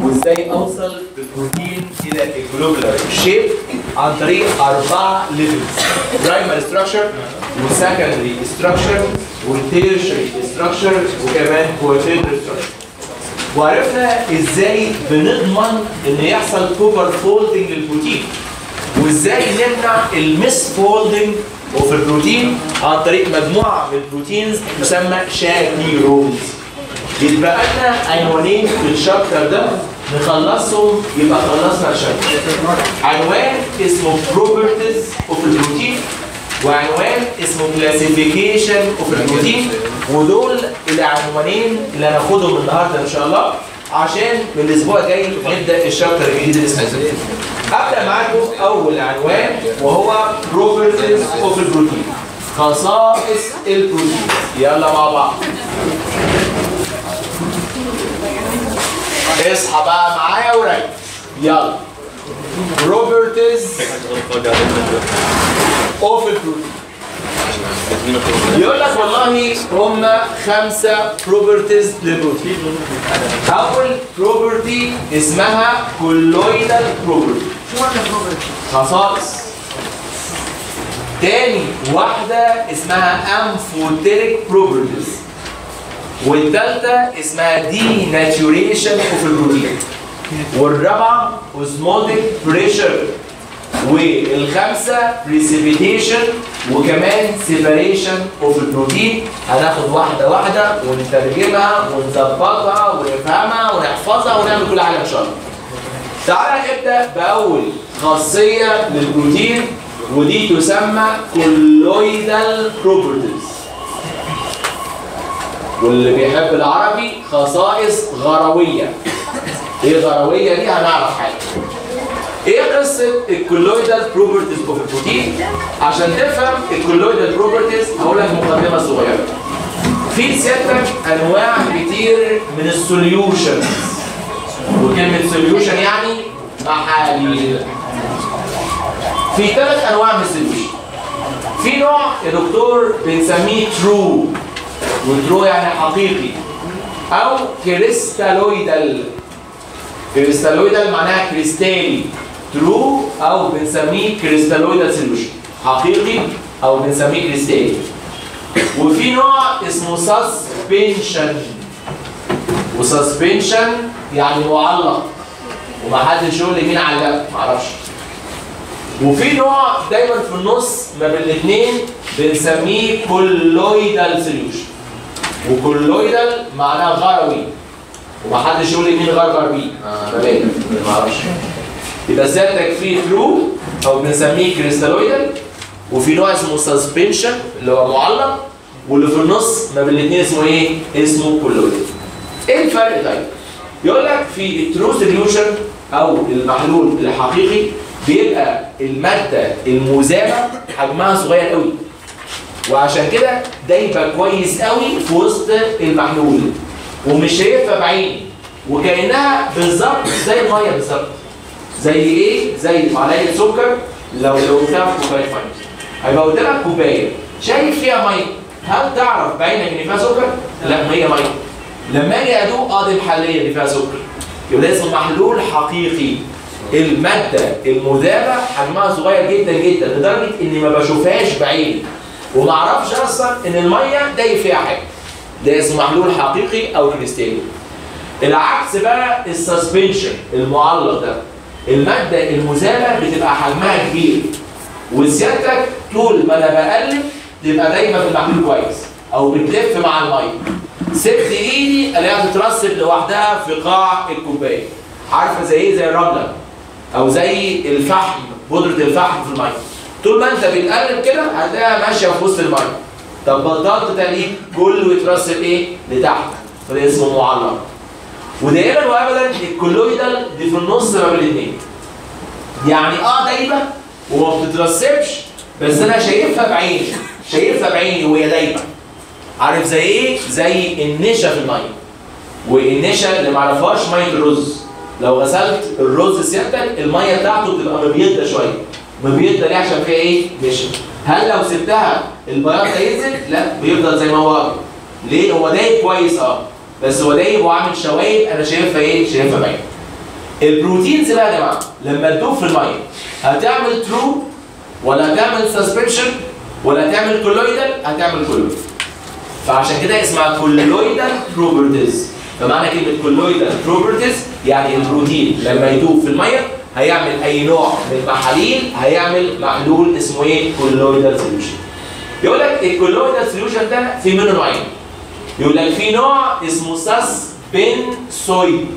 وازاي اوصل بالبروتين الى الجلوبولار شيب عن طريق اربعه ليفلز برايمري ستراكشر وسكندري ستراكشر وتيرشري ستراكشر وكمان كواترنري ستراكشر وعرفنا ازاي بنضمن ان يحصل كوبر فولدنج للبروتين وازاي نمنع المس فولدنج اوف البروتين عن طريق مجموعه من البروتينز تسمى شاكيرونز يتبقى لنا عنوانين في الشابتر ده نخلصهم يبقى خلصنا الشابتر عنوان اسمه properties of البروتين وعنوان اسمه classification of البروتين ودول العنوانين اللي هناخدهم النهارده ان شاء الله عشان من الاسبوع الجاي نبدا الشابتر الجديد اللي اسمه ابدا معاكم اول عنوان وهو properties of البروتين خصائص البروتين يلا مع بعض اصحى بقى معايا وركز يلا بروبرتيز اوف البروتين يقول لك والله هم خمسه بروبرتيز للبروتين اول بروبرتي اسمها كولويدال بروبرتي خصائص تاني واحده اسمها امفوتيريك بروبرتيز والثالثه اسمها دي ناتوريشن اوف البروتين والرابعه اوزموتيك بريشر والخامسه بريسيبيتيشن وكمان سيبريشن اوف البروتين هناخد واحده واحده ونترجمها ونظبطها ونفهمها ونحفظها ونعمل كل حاجه ان شاء الله. تعالى نبدا باول خاصيه للبروتين ودي تسمى كولويدال بروبرتيز واللي بيحب العربي خصائص غرويه ايه غرويه دي هنعرف حاجه ايه قصه الكولويدال بروبرتيز اوف البروتين عشان تفهم الكولويدال بروبرتيز هقول لك مقدمه صغيره في سيادتك انواع كتير من السوليوشنز وكلمه سوليوشن يعني محاليل في ثلاث انواع من السوليوشن في نوع يا دكتور بنسميه ترو وترو يعني حقيقي او كريستالويدال كريستالويدال معناها كريستالي ترو او بنسميه كريستالويدال سوليوشن حقيقي او بنسميه كريستالي وفي نوع اسمه سسبنشن وسسبنشن يعني معلق ومحدش يقول لي مين علق معرفش وفي نوع دايما في النص ما بين الاثنين بنسميه كولويدال سوليوشن وكولويدال معناه غروي ومحدش يقول لي مين غرغر بيه انا باين ما اعرفش يبقى سيادتك في ترو او بنسميه كريستالويدال وفي نوع اسمه سسبنشن اللي هو معلق واللي في النص ما بين الاثنين اسمه ايه؟ اسمه كولويدال. ايه الفرق طيب؟ يقول لك في الترو سوليوشن او المحلول الحقيقي بيبقى الماده المذابه حجمها صغير قوي وعشان كده ده يبقى كويس قوي في وسط المحلول ومش شايفها بعيني وكانها بالظبط زي الميه بالظبط زي ايه؟ زي معلقه سكر لو لقيتها في كوبايه ميه هيبقى قدامك كوبايه شايف فيها ميه هل تعرف بعينك ان فيها سكر؟ لا ما هي ميه لما اجي ادوق اه دي محليه اللي فيها سكر يبقى ده اسمه محلول حقيقي الماده المذابه حجمها صغير جدا جدا لدرجه اني ما بشوفهاش بعيني وما اعرفش اصلا ان الميه دايب فيها حاجه ده اسمه محلول حقيقي او كريستالي العكس بقى السسبنشن المعلق ده الماده المذابه بتبقى حجمها كبير وسيادتك طول ما انا بقلب تبقى دايما في المحلول كويس او بتلف مع الميه سبت ايدي الاقيها تترسب لوحدها في قاع الكوبايه عارفه زي ايه زي الرمله او زي الفحم بودره الفحم في الميه طول ما انت بتقلب كده هتلاقيها ماشيه في وسط الميه طب بطلت تقليب كله يترسب ايه لتحت فده اسمه معلق ودائما وابدا الكولويدال دي في النص ما بين الاثنين يعني اه دايبه وما بتترسبش بس انا شايفها بعيني شايفها بعيني وهي دايبه عارف زي ايه زي النشا في الميه والنشا اللي ما عرفهاش ميه الرز لو غسلت الرز سيادتك الميه بتاعته بتبقى مبيضه شويه مبيضه ليه عشان فيها ايه نشا هل لو سبتها البياض ده ينزل لا بيفضل زي ما هو أبيض. ليه هو دايب كويس اه بس هو دايب وعامل شوايب انا شايفها ايه شايفها باينه البروتينز بقى يا جماعه لما تدوب في الميه هتعمل ترو ولا هتعمل سسبنشن ولا هتعمل كولويدال هتعمل كولويدال فعشان كده اسمها كولويدال بروبرتيز فمعنى كلمه كولويدال بروبرتيز يعني البروتين لما يدوب في الميه هيعمل اي نوع من المحاليل هيعمل محلول اسمه ايه كولويدال سوليوشن يقول لك الكولويدال سوليوشن ده في منه نوعين يقول لك في نوع اسمه ساسبنسويد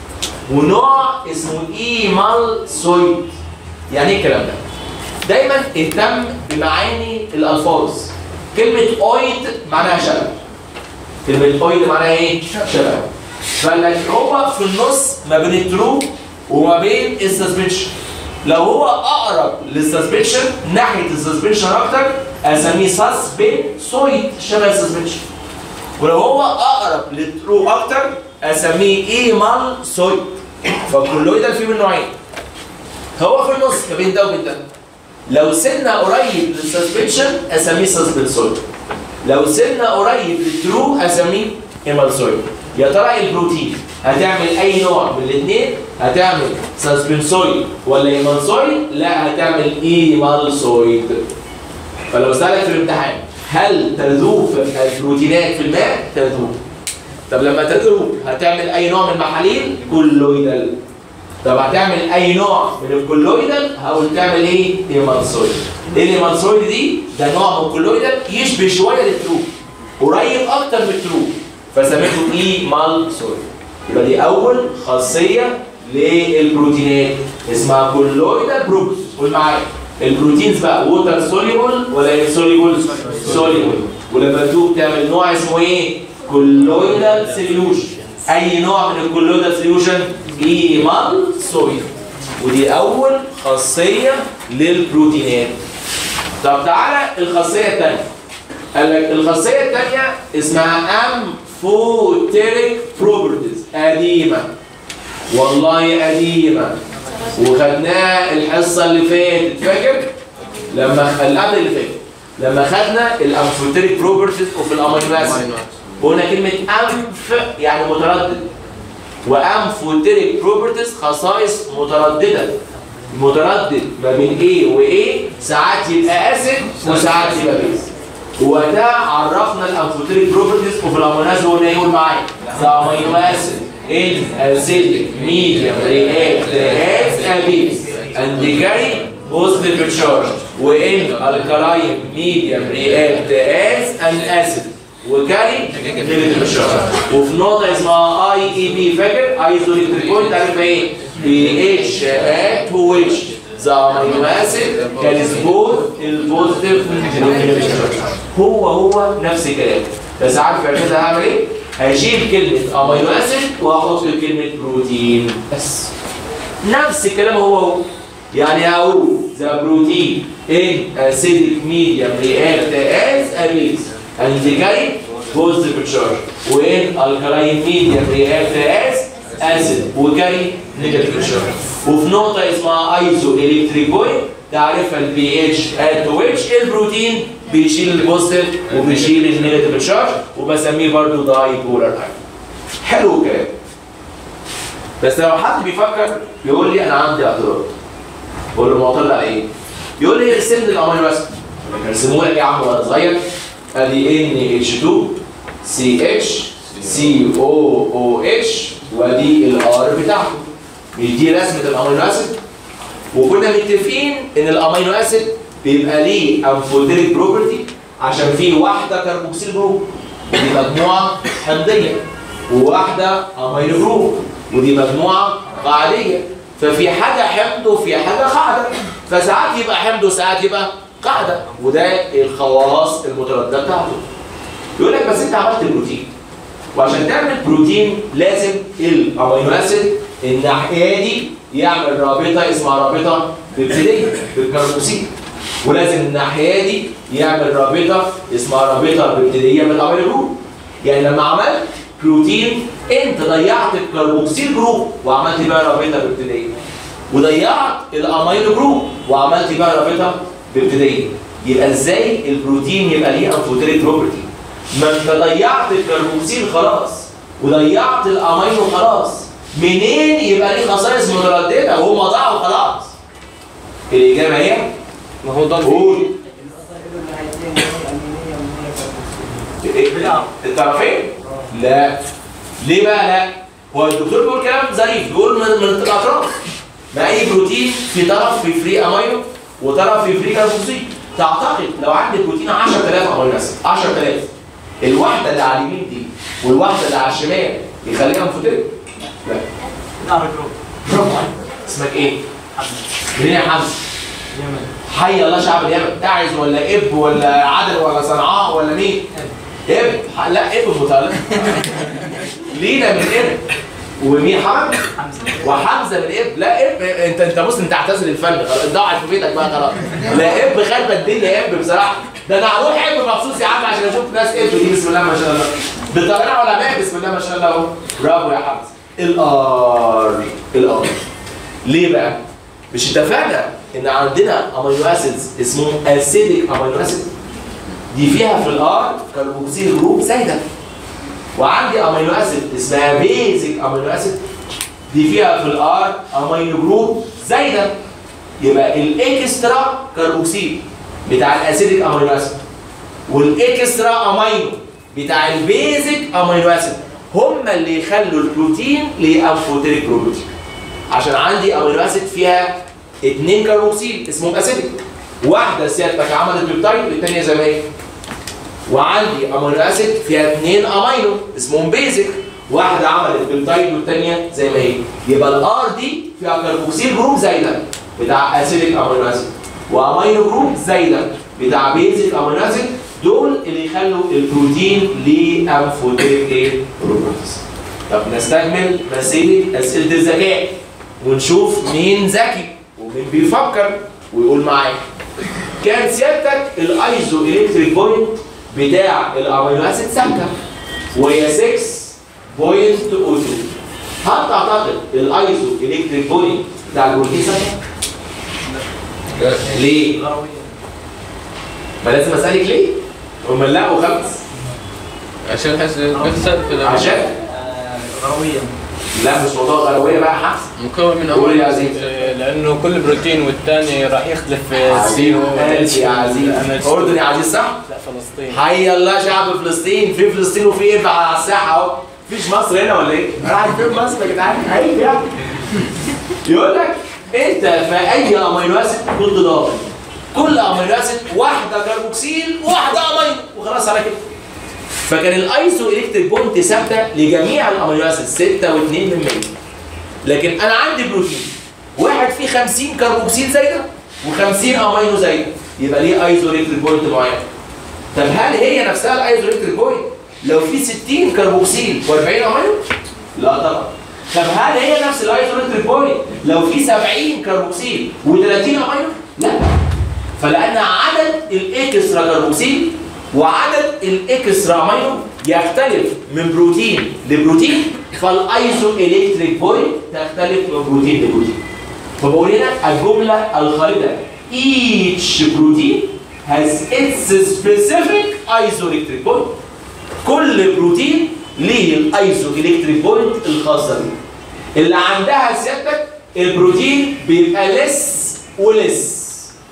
ونوع اسمه ايمالسويد يعني ايه الكلام ده دايما اهتم بمعاني الالفاظ كلمه اويد معناها شبه كلمه اويد معناها ايه شبه فقال لك هو في النص ما بين الترو وما بين السسبنشن لو هو اقرب للسسبنشن ناحيه السسبنشن اكتر اسميه سسبنسويد شبه السسبنشن ولو هو اقرب للترو اكتر اسميه ايمال سويد فالكولويدال فيه من نوعين هو في النص ما بين ده وبين ده لو سنه قريب للسسبنشن اسميه سسبنسويد لو سنه قريب للترو اسميه ايمالسويد يا ترى البروتين هتعمل اي نوع من الاثنين هتعمل سسبنسويد ولا ايمالسويد لا هتعمل ايمالسويد فلو سالك في الامتحان هل تذوب البروتينات في الماء تذوب طب لما تذوب هتعمل اي نوع من المحاليل كولويدال طب هتعمل اي نوع من الكولويدال هقول تعمل ايه ايمالسويد ايه الايمالسويد دي ده نوع من الكولويدال يشبه شويه للترو قريب اكتر من الترو فسميته ايمالسويد يبقى دي اول خاصيه للبروتينات اسمها كولويدال بروبس قول معايا البروتينز بقى ووتر سوليبل ولا انسوليبل سوليبل ولما تدوب تعمل نوع اسمه ايه كولويدال سوليوشن اي نوع من الكولويدال سوليوشن ايمال سويد ودي اول خاصيه للبروتينات طب تعالى الخاصيه الثانيه قال لك الخاصيه الثانيه اسمها امفوتيريك بروبرتيز قديمه والله قديمه وخدناها الحصه اللي فاتت فاكر لما اللي قبل اللي فاتت لما خدنا الامفوتيريك بروبرتيز وفي الامينو اسيد قلنا كلمه انف يعني متردد وامفوتيريك بروبرتيز خصائص متردده متردد ما بين ايه وايه ساعات يبقى اسيد وساعات يبقى بيز وده عرفنا الامفوتيريك بروبرتيز وفي الامينو اسيد قلنا يقول معايا ذا امينو اسيد in acidic medium react as a base and carry positive charge وin alkaline medium react as an acid وكاري نيجاتيف charge وفي نقطة اسمها اي اي بي فاكر ايزوليتريك بوينت عارفها ايه؟ بي اتش ات ويتش ذا امينو اسيد كان سبوت البوزيتيف والنيجاتيف هو هو نفس الكلام بس عارف كده هعمل ايه؟ هشيل كلمة امينو اسيد واحط كلمة بروتين بس نفس الكلام هو هو يعني هقول ذا بروتين ان acidic medium react as a base and carry positive charge when alkaline medium react as acid وكاري negative charge وفي نقطة اسمها ايزو الكتريك بوينت تعرفها البي اتش ات ويتش البروتين بيشيل البوزيتيف وبيشيل النيجاتيف تشارج وبسميه برضه داي بولار ايون حلو الكلام بس لو حد بيفكر يقول لي انا عندي اعتراض بقول له معترض على ايه؟ يقول لي ارسم لي الامينو اسيد ارسمه لك يا عم وانا صغير ادي ان اتش 2 سي اتش سي او او اتش وادي الار بتاعته مش دي رسمه الامينو اسيد وكنا متفقين ان الامينو اسيد بيبقى ليه امفوتيريك بروبرتي عشان فيه واحده كربوكسيل جروب دي مجموعه حمضيه وواحده امينو جروب ودي مجموعه قاعديه ففي حاجه حمض وفي حاجه قاعده فساعات يبقى حمض وساعات يبقى قاعده وده الخواص المتردده بتاعته يقول لك بس انت عملت بروتين وعشان تعمل بروتين لازم الامينو اسيد الناحيه دي يعمل رابطه اسمها رابطه ببتديه بالكربوكسيل ولازم الناحيه دي يعمل رابطه اسمها رابطه ببتديه بالامينو جروب يعني لما عملت بروتين انت ضيعت الكربوكسيل جروب وعملت بقى رابطه بابتدائيه وضيعت الامينو جروب وعملت بقى رابطه بابتدائيه يبقى ازاي البروتين يبقى ليه انفوتيريك بروبرتي ما انت ضيعت الكربوكسيل خلاص وضيعت الامينو خلاص منين يبقى ليه خصائص متردده هم ضاعوا خلاص الاجابه هي ما هو ضل قول الطرفين لا ليه بقى لا هو الدكتور بيقول كلام ظريف بيقول من, من الاطراف ما اي بروتين في طرف في فري امينو وطرف في فري كاربوكسيل تعتقد لو عندي بروتين 10000 امينو اسيد 10000 الواحده اللي على اليمين دي والواحده اللي على الشمال يخليها انفوتيريك لا نعرف جروب برافو عليك. اسمك ايه؟ منين يا حمزه؟ حي الله شعب اليمن تعز ولا اب ولا عدن ولا صنعاء ولا مين؟ اب ح- لا اب متعلق لينا من اب ومين حمد؟ وحمزه من اب لا اب انت انت مسلم تعتزل الفن خلاص ضاعت في بيتك بقى خلاص لا اب خربت الدنيا اب بصراحه ده انا هروح اب مخصوص يا عم عشان اشوف ناس اب دي بسم الله ما شاء الله بطلع علماء بسم الله ما شاء الله اهو برافو يا حمزه الار الار ليه بقى؟ مش اتفقنا ان عندنا امينو اسيدز اسمهم اسيديك امينو اسيد دي فيها في الار كاربوكسيل جروب زايده وعندي امينو اسيد اسمها بيزك امينو اسيد دي فيها في الار امينو جروب زايده يبقى الاكسترا كاربوكسيل بتاع الاسيديك امينو اسيد والاكسترا امينو بتاع البيزك امينو اسيد هم اللي يخلوا البروتين لانفوتيريك بروتين عشان عندي امينو اسيد فيها اثنين كاربوكسيل اسمهم اسيديك واحده سيادتك عملت بيبتايد والثانيه زي ما هي وعندي امينو اسيد فيها اثنين امينو اسمهم بيزك واحده عملت بيبتايد والثانيه زي ما هي يبقى الار دي فيها كاربوكسيل جروب زايده بتاع اسيديك امينو اسيد وامينو جروب زايده بتاع بيزك امينو اسيد دول اللي يخلوا البروتين لانفوتيك ايه بروبرتيز طب نستكمل مسيره اسئله الذكاء ونشوف مين ذكي ومين بيفكر ويقول معايا كان سيادتك الايزو الكتريك بوينت بتاع الامينو اسيد ثابته وهي 6.02 هل تعتقد الايزو الكتريك بوينت بتاع البروتين ثابته؟ ليه؟ ما لازم اسالك ليه؟ هم لا وخمس عشان حس بيحصل في الأمر. عشان رويا لا مش موضوع غلويه بقى حبس مكون من قول يا أمر عزيز. لأنه كل بروتين والثاني راح يختلف في عزيز السي يا عزيز اردن يا عزيز صح؟ لا فلسطين حي الله شعب فلسطين في فلسطين وفي اربع على الساحه اهو مفيش مصر هنا ولا ايه؟ راح فين مصر يا جدعان؟ عيب يعني يقول لك انت في اي امينو اسيد كنت ضامن كل امينو اسيد واحده كاربوكسيل واحده امينو وخلاص على كده فكان الايسو الكتريك بونت ثابته لجميع الامينو اسيد 6 و2 من 100 لكن انا عندي بروتين واحد فيه 50 كاربوكسيل زايده و50 امينو زايده يبقى ليه ايزو الكتريك بوينت معين طب هل هي نفسها الايزو الكتريك بوينت لو في 60 كاربوكسيل و40 امينو لا طبعا طب هل هي نفس الايزو الكتريك بوينت لو في 70 كاربوكسيل و30 امينو لا فلان عدد الاكسترا كاربوكسيل وعدد الاكسترا امينو يختلف من بروتين لبروتين فالايزو الكتريك بوينت تختلف من بروتين لبروتين فبقول هنا الجمله الخالده each protein has its specific isoelectric point كل بروتين ليه الايزو الكتريك بوينت الخاصه بيه اللي عندها سيادتك البروتين بيبقى لس ولس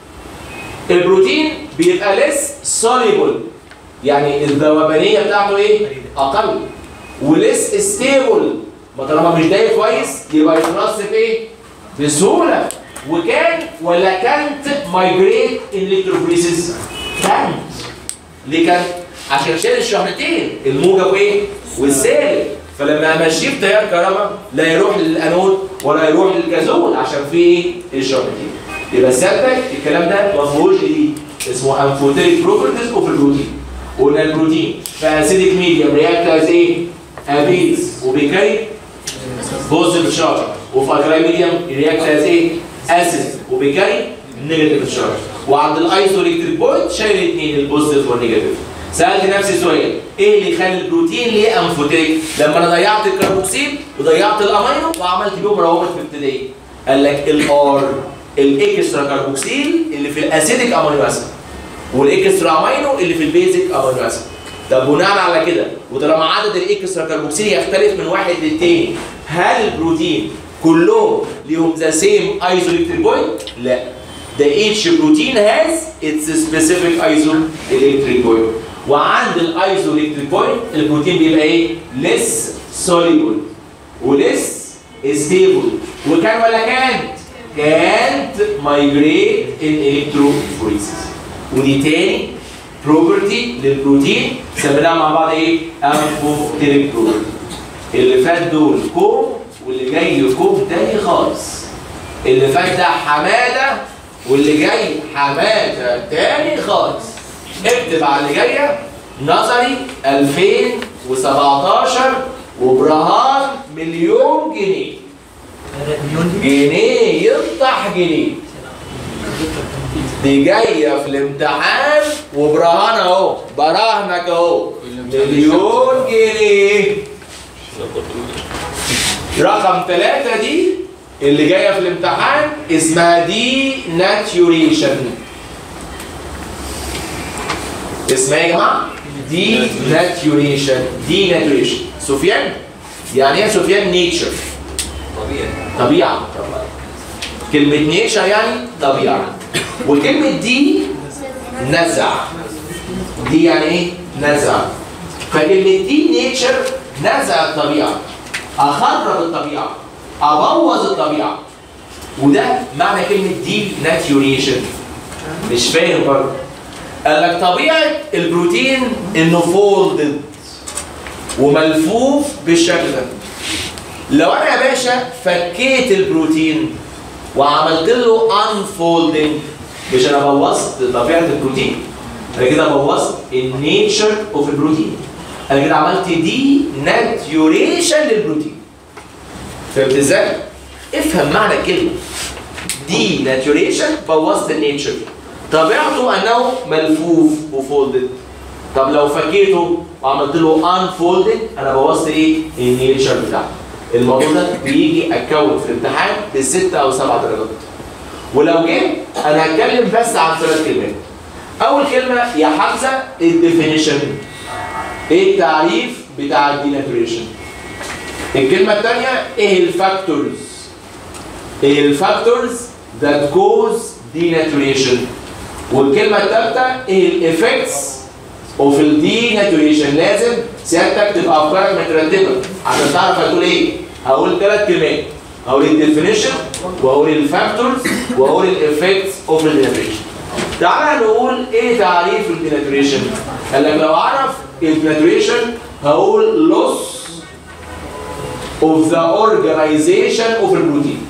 البروتين بيبقى لس soluble يعني الذوبانيه بتاعته ايه اقل ولس ستيبل ما طالما مش دايب كويس يبقى يترص في ايه بسهوله وكان ولا كانت مايجريت الكتروفوريسيس كانت ليه كانت عشان شال الشهرتين الموجب وايه والسالب فلما امشيه بتيار كهرباء لا يروح للانود ولا يروح للكاثود عشان في ايه الشهرتين يبقى سيادتك الكلام ده ما فيهوش جديد اسمه انفوتيريك بروبرتيز اوف البروتين قلنا البروتين في اسيديك ميديوم رياكت از ايه؟ ابيز وبيكاري بوزيتيف شارج وفي الكلاي ميديوم رياكت از ايه؟ اسيد وبيكاري نيجاتيف شارج وعند الايزو الكتريك بوينت شايل الاثنين البوزيتيف والنيجاتيف سالت نفسي سؤال ايه اللي يخلي البروتين ليه انفوتيك لما انا ضيعت الكربوكسيل وضيعت الامينو وعملت بيهم روابط في ابتدائي قال لك الار الاكسترا كربوكسيل اللي في الاسيديك امينو اسيد والاكسترا امينو اللي في البيزك امينو اسيد طب بناء على كده وطالما عدد الاكسترا كاربوكسيل يختلف من واحد للتاني هل البروتين كلهم ليهم ذا سيم ايزوليكتريك بوينت؟ لا ده each protein has its specific isoelectric point وعند الايزوليكتريك بوينت البروتين بيبقى ايه؟ less soluble ولس stable وكان ولا كانت؟ كانت migrate in electrophoresis ودي تاني بروبرتي للبروتين سميناها مع بعض ايه؟ امفوتيريك بروبرتي اللي فات دول كوم واللي جاي كوم تاني خالص اللي فات ده حماده واللي جاي حماده تاني خالص اكتب على اللي جايه نظري 2017 وبرهان مليون جنيه مليون جنيه يفتح جنيه دي جايه في الامتحان وبرهان اهو براهنك اهو مليون جنيه رقم ثلاثة دي اللي جاية في الامتحان اسمها دي ناتيوريشن اسمها ايه يا جماعة؟ دي ناتيوريشن دي ناتيوريشن سفيان يعني ايه سفيان نيتشر طبيعة كلمة نيتشر يعني طبيعة وكلمة دي نزع دي يعني ايه؟ نزع فكلمة دي نيتشر نزع الطبيعة أخرب الطبيعة أبوظ الطبيعة وده معنى كلمة دي ناتيوريشن مش فاهم برضه قال لك طبيعة البروتين إنه فولدد وملفوف بالشكل ده لو أنا يا باشا فكيت البروتين وعملت له unfolding مش أنا بوظت طبيعة البروتين أنا كده بوظت النيتشر اوف البروتين انا كده عملت دي ناتيوريشن للبروتين فهمت ازاي؟ افهم معنى الكلمه دي ناتيوريشن بوظت النيتشر طبيعته انه ملفوف وفولدد طب لو فكيته وعملت له انفولدد انا بوظت ايه؟ النيتشر بتاعته الموضوع ده بيجي اتكون في الامتحان بست او سبع درجات ولو جه انا هتكلم بس عن ثلاث كلمات اول كلمه يا حمزه الديفينيشن ايه التعريف بتاع الديناتوريشن الكلمة الثانية ايه الفاكتورز ايه الفاكتورز that cause denaturation والكلمة الثالثة ايه الايفكتس اوف الديناتوريشن لازم سيادتك تبقى افكارك مترتبة عشان تعرف هتقول ايه هقول ثلاث كلمات هقول الديفينيشن وهقول الفاكتورز وهقول الايفكتس اوف الديناتوريشن تعالى نقول ايه تعريف الديناتوريشن قال لك لو اعرف الديناتوريشن هقول loss of the organization of البروتين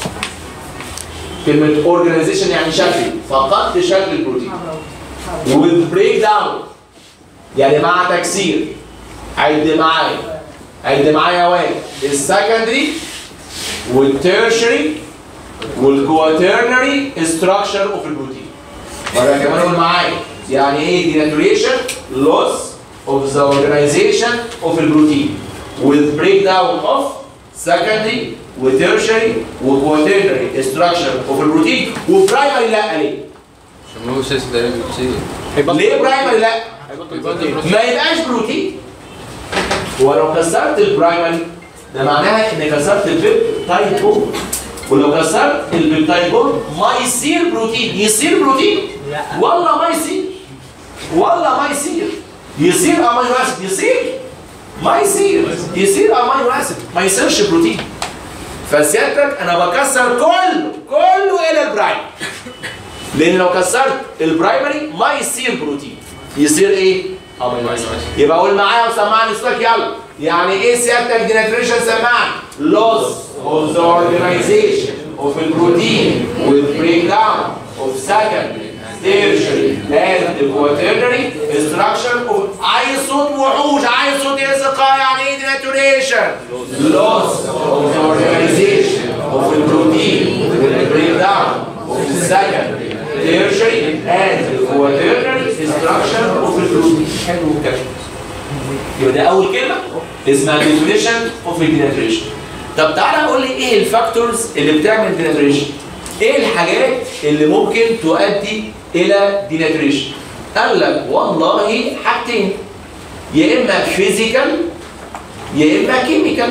كلمة organization يعني شكل فقدت شكل البروتين with breakdown يعني مع تكسير عد معايا عد معايا واحد السكندري والتيرشري والكواترنري structure of البروتين مرة كمان قول معايا يعني ايه denaturation loss of the organization of البروتين with breakdown of secondary وتيرشري وكواترنري structure of البروتين وبرايمري لا ليه؟ عشان هو سيس ده بيصير ليه برايمري لا؟ ما يبقاش بروتين هو لو كسرت البرايمري ده معناها ان كسرت البيبتايد بوند ولو كسرت البيبتايد بوند ما يصير بروتين يصير بروتين لا. والله ما يصير والله ما يصير يصير امينو اسيد يصير ما يصير يصير امينو اسيد ما يصيرش بروتين فسيادتك انا بكسر كله كله الى البرايم لان لو كسرت البرايمري ما يصير بروتين يصير ايه؟ امينو اسيد يبقى قول معايا وسمعني صوتك يلا يعني ايه سيادتك ديناتريشن سمعني loss of the organization of البروتين with breakdown of secondary tertiary and quaternary structure of عايز صوت وحوش عايز صوت يسقى يعني ايه ديناتوريشن loss of the organization of البروتين with breakdown of secondary tertiary and quaternary structure of البروتين حلو كده يبقى ده اول كلمه اسمها definition of denaturation طب تعالى قول لي ايه الفاكتورز اللي بتعمل denaturation ايه الحاجات اللي ممكن تؤدي الى denaturation قال لك والله حاجتين يا اما فيزيكال يا اما كيميكال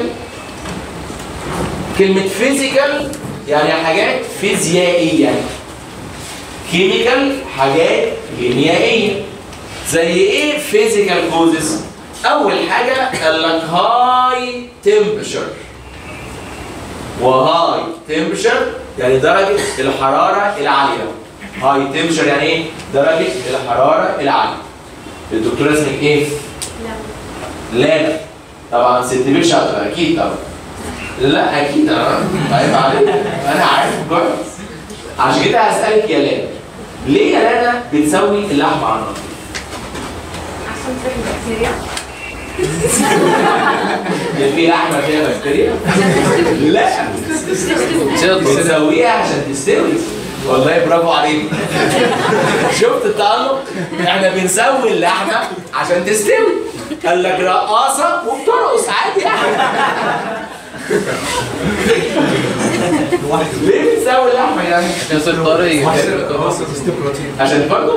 كلمة فيزيكال يعني حاجات فيزيائية كيميكال حاجات كيميائية زي ايه فيزيكال كوزز اول حاجة قال لك هاي تمبشر وهاي تمبشر يعني درجة الحرارة العالية هاي تمبشر يعني ايه درجة الحرارة العالية الدكتور اسمك ايه لا لا طبعا ست بيت شاطرة اكيد طبعا لا اكيد انا عيب عليك انا عارف كويس عشان كده هسألك يا لانا ليه يا لانا بتسوي اللحمة على النار؟ عشان تروح البكتيريا يعني في لحمة فيها بكتيريا؟ لا بتسويها عشان تستوي والله برافو عليك شفت التألق؟ احنا بنسوي اللحمة عشان تستوي قال لك رقاصة وبترقص عادي يعني ليه بتسوي اللحمة يعني؟ يصير طري عشان برضه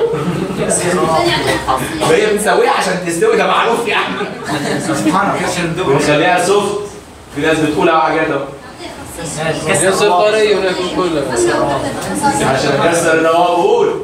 هي بنسويها عشان تستوي ده معروف يعني بنخليها سوفت في ناس بتقول على حاجات اهو يصير طري وناكل كله عشان اكسر النواه بقول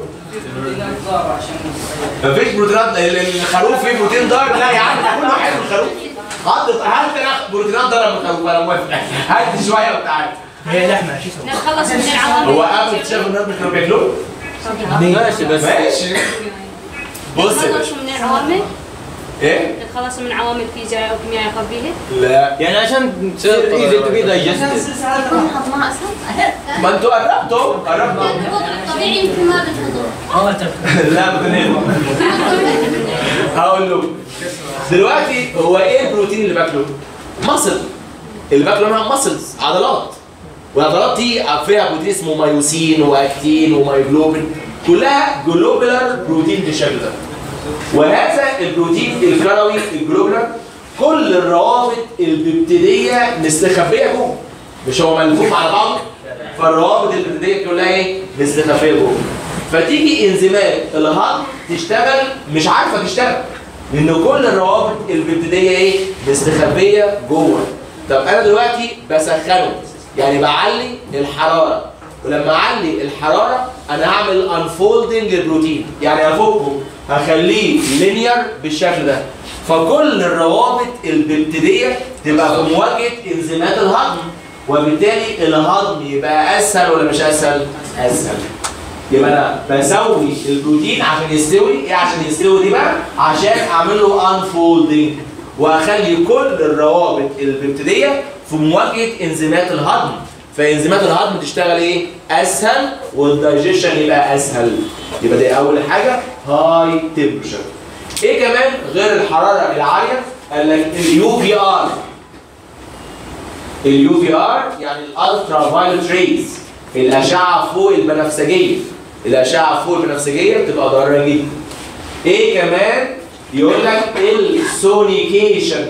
مفيش بروتينات ال- الخروف فيه بروتين ضار لا يا عم كله حلو الخروف حط هات انا بروتينات ضار من الخروف انا موافق هات شويه وتعالى هي لحمه شو اسمه؟ نتخلص من العوامل هو قبل اكتشاف الناس مش كانوا بياكلوه ماشي بس ماشي بص يا نتخلص باشا من العوامل ايه نتخلص من عوامل فيزياء وكيمياء قبليه لا يعني عشان تصير ايزي تو بي دايجستد يكون هضمها اسهل؟ ما انتوا قربتوا قربتوا الوضع الطبيعي يمكن ما بتهضم اه تفهم لا بتنام هقول له دلوقتي هو ايه البروتين اللي باكله؟ مصل اللي باكله انا ماسلز عضلات والعضلات دي فيها بروتين اسمه مايوسين واكتين ومايجلوبين كلها جلوبولار بروتين بالشكل ده وهذا البروتين الكروي الجلوبولار كل الروابط الببتيديه مستخبيه جوه مش هو ملفوف على بعضه فالروابط الببتيديه كلها ايه مستخبيه جوه فتيجي انزيمات الهضم تشتغل مش عارفه تشتغل لان كل الروابط الببتيديه ايه مستخبيه جوه طب انا دلوقتي بسخنه يعني بعلي الحراره ولما اعلي الحراره انا هعمل انفولدنج للبروتين يعني هفكه هخليه لينير بالشكل ده فكل الروابط الببتيديه تبقى في مواجهه انزيمات الهضم وبالتالي الهضم يبقى اسهل ولا مش اسهل؟ اسهل يبقى انا بسوي البروتين عشان يستوي ايه عشان يستوي دي بقى عشان اعمل له انفولدنج واخلي كل الروابط الببتيديه في مواجهه انزيمات الهضم فانزيمات الهضم تشتغل ايه اسهل والدايجيشن يبقى اسهل يبقى دي اول حاجه هاي تمبرشر ايه كمان غير الحراره العاليه قال لك اليو في ار اليو في ار يعني الالترا فايولت ريز الاشعه فوق البنفسجيه الاشعه فوق البنفسجيه بتبقى ضاره جدا ايه كمان يقول لك السونيكيشن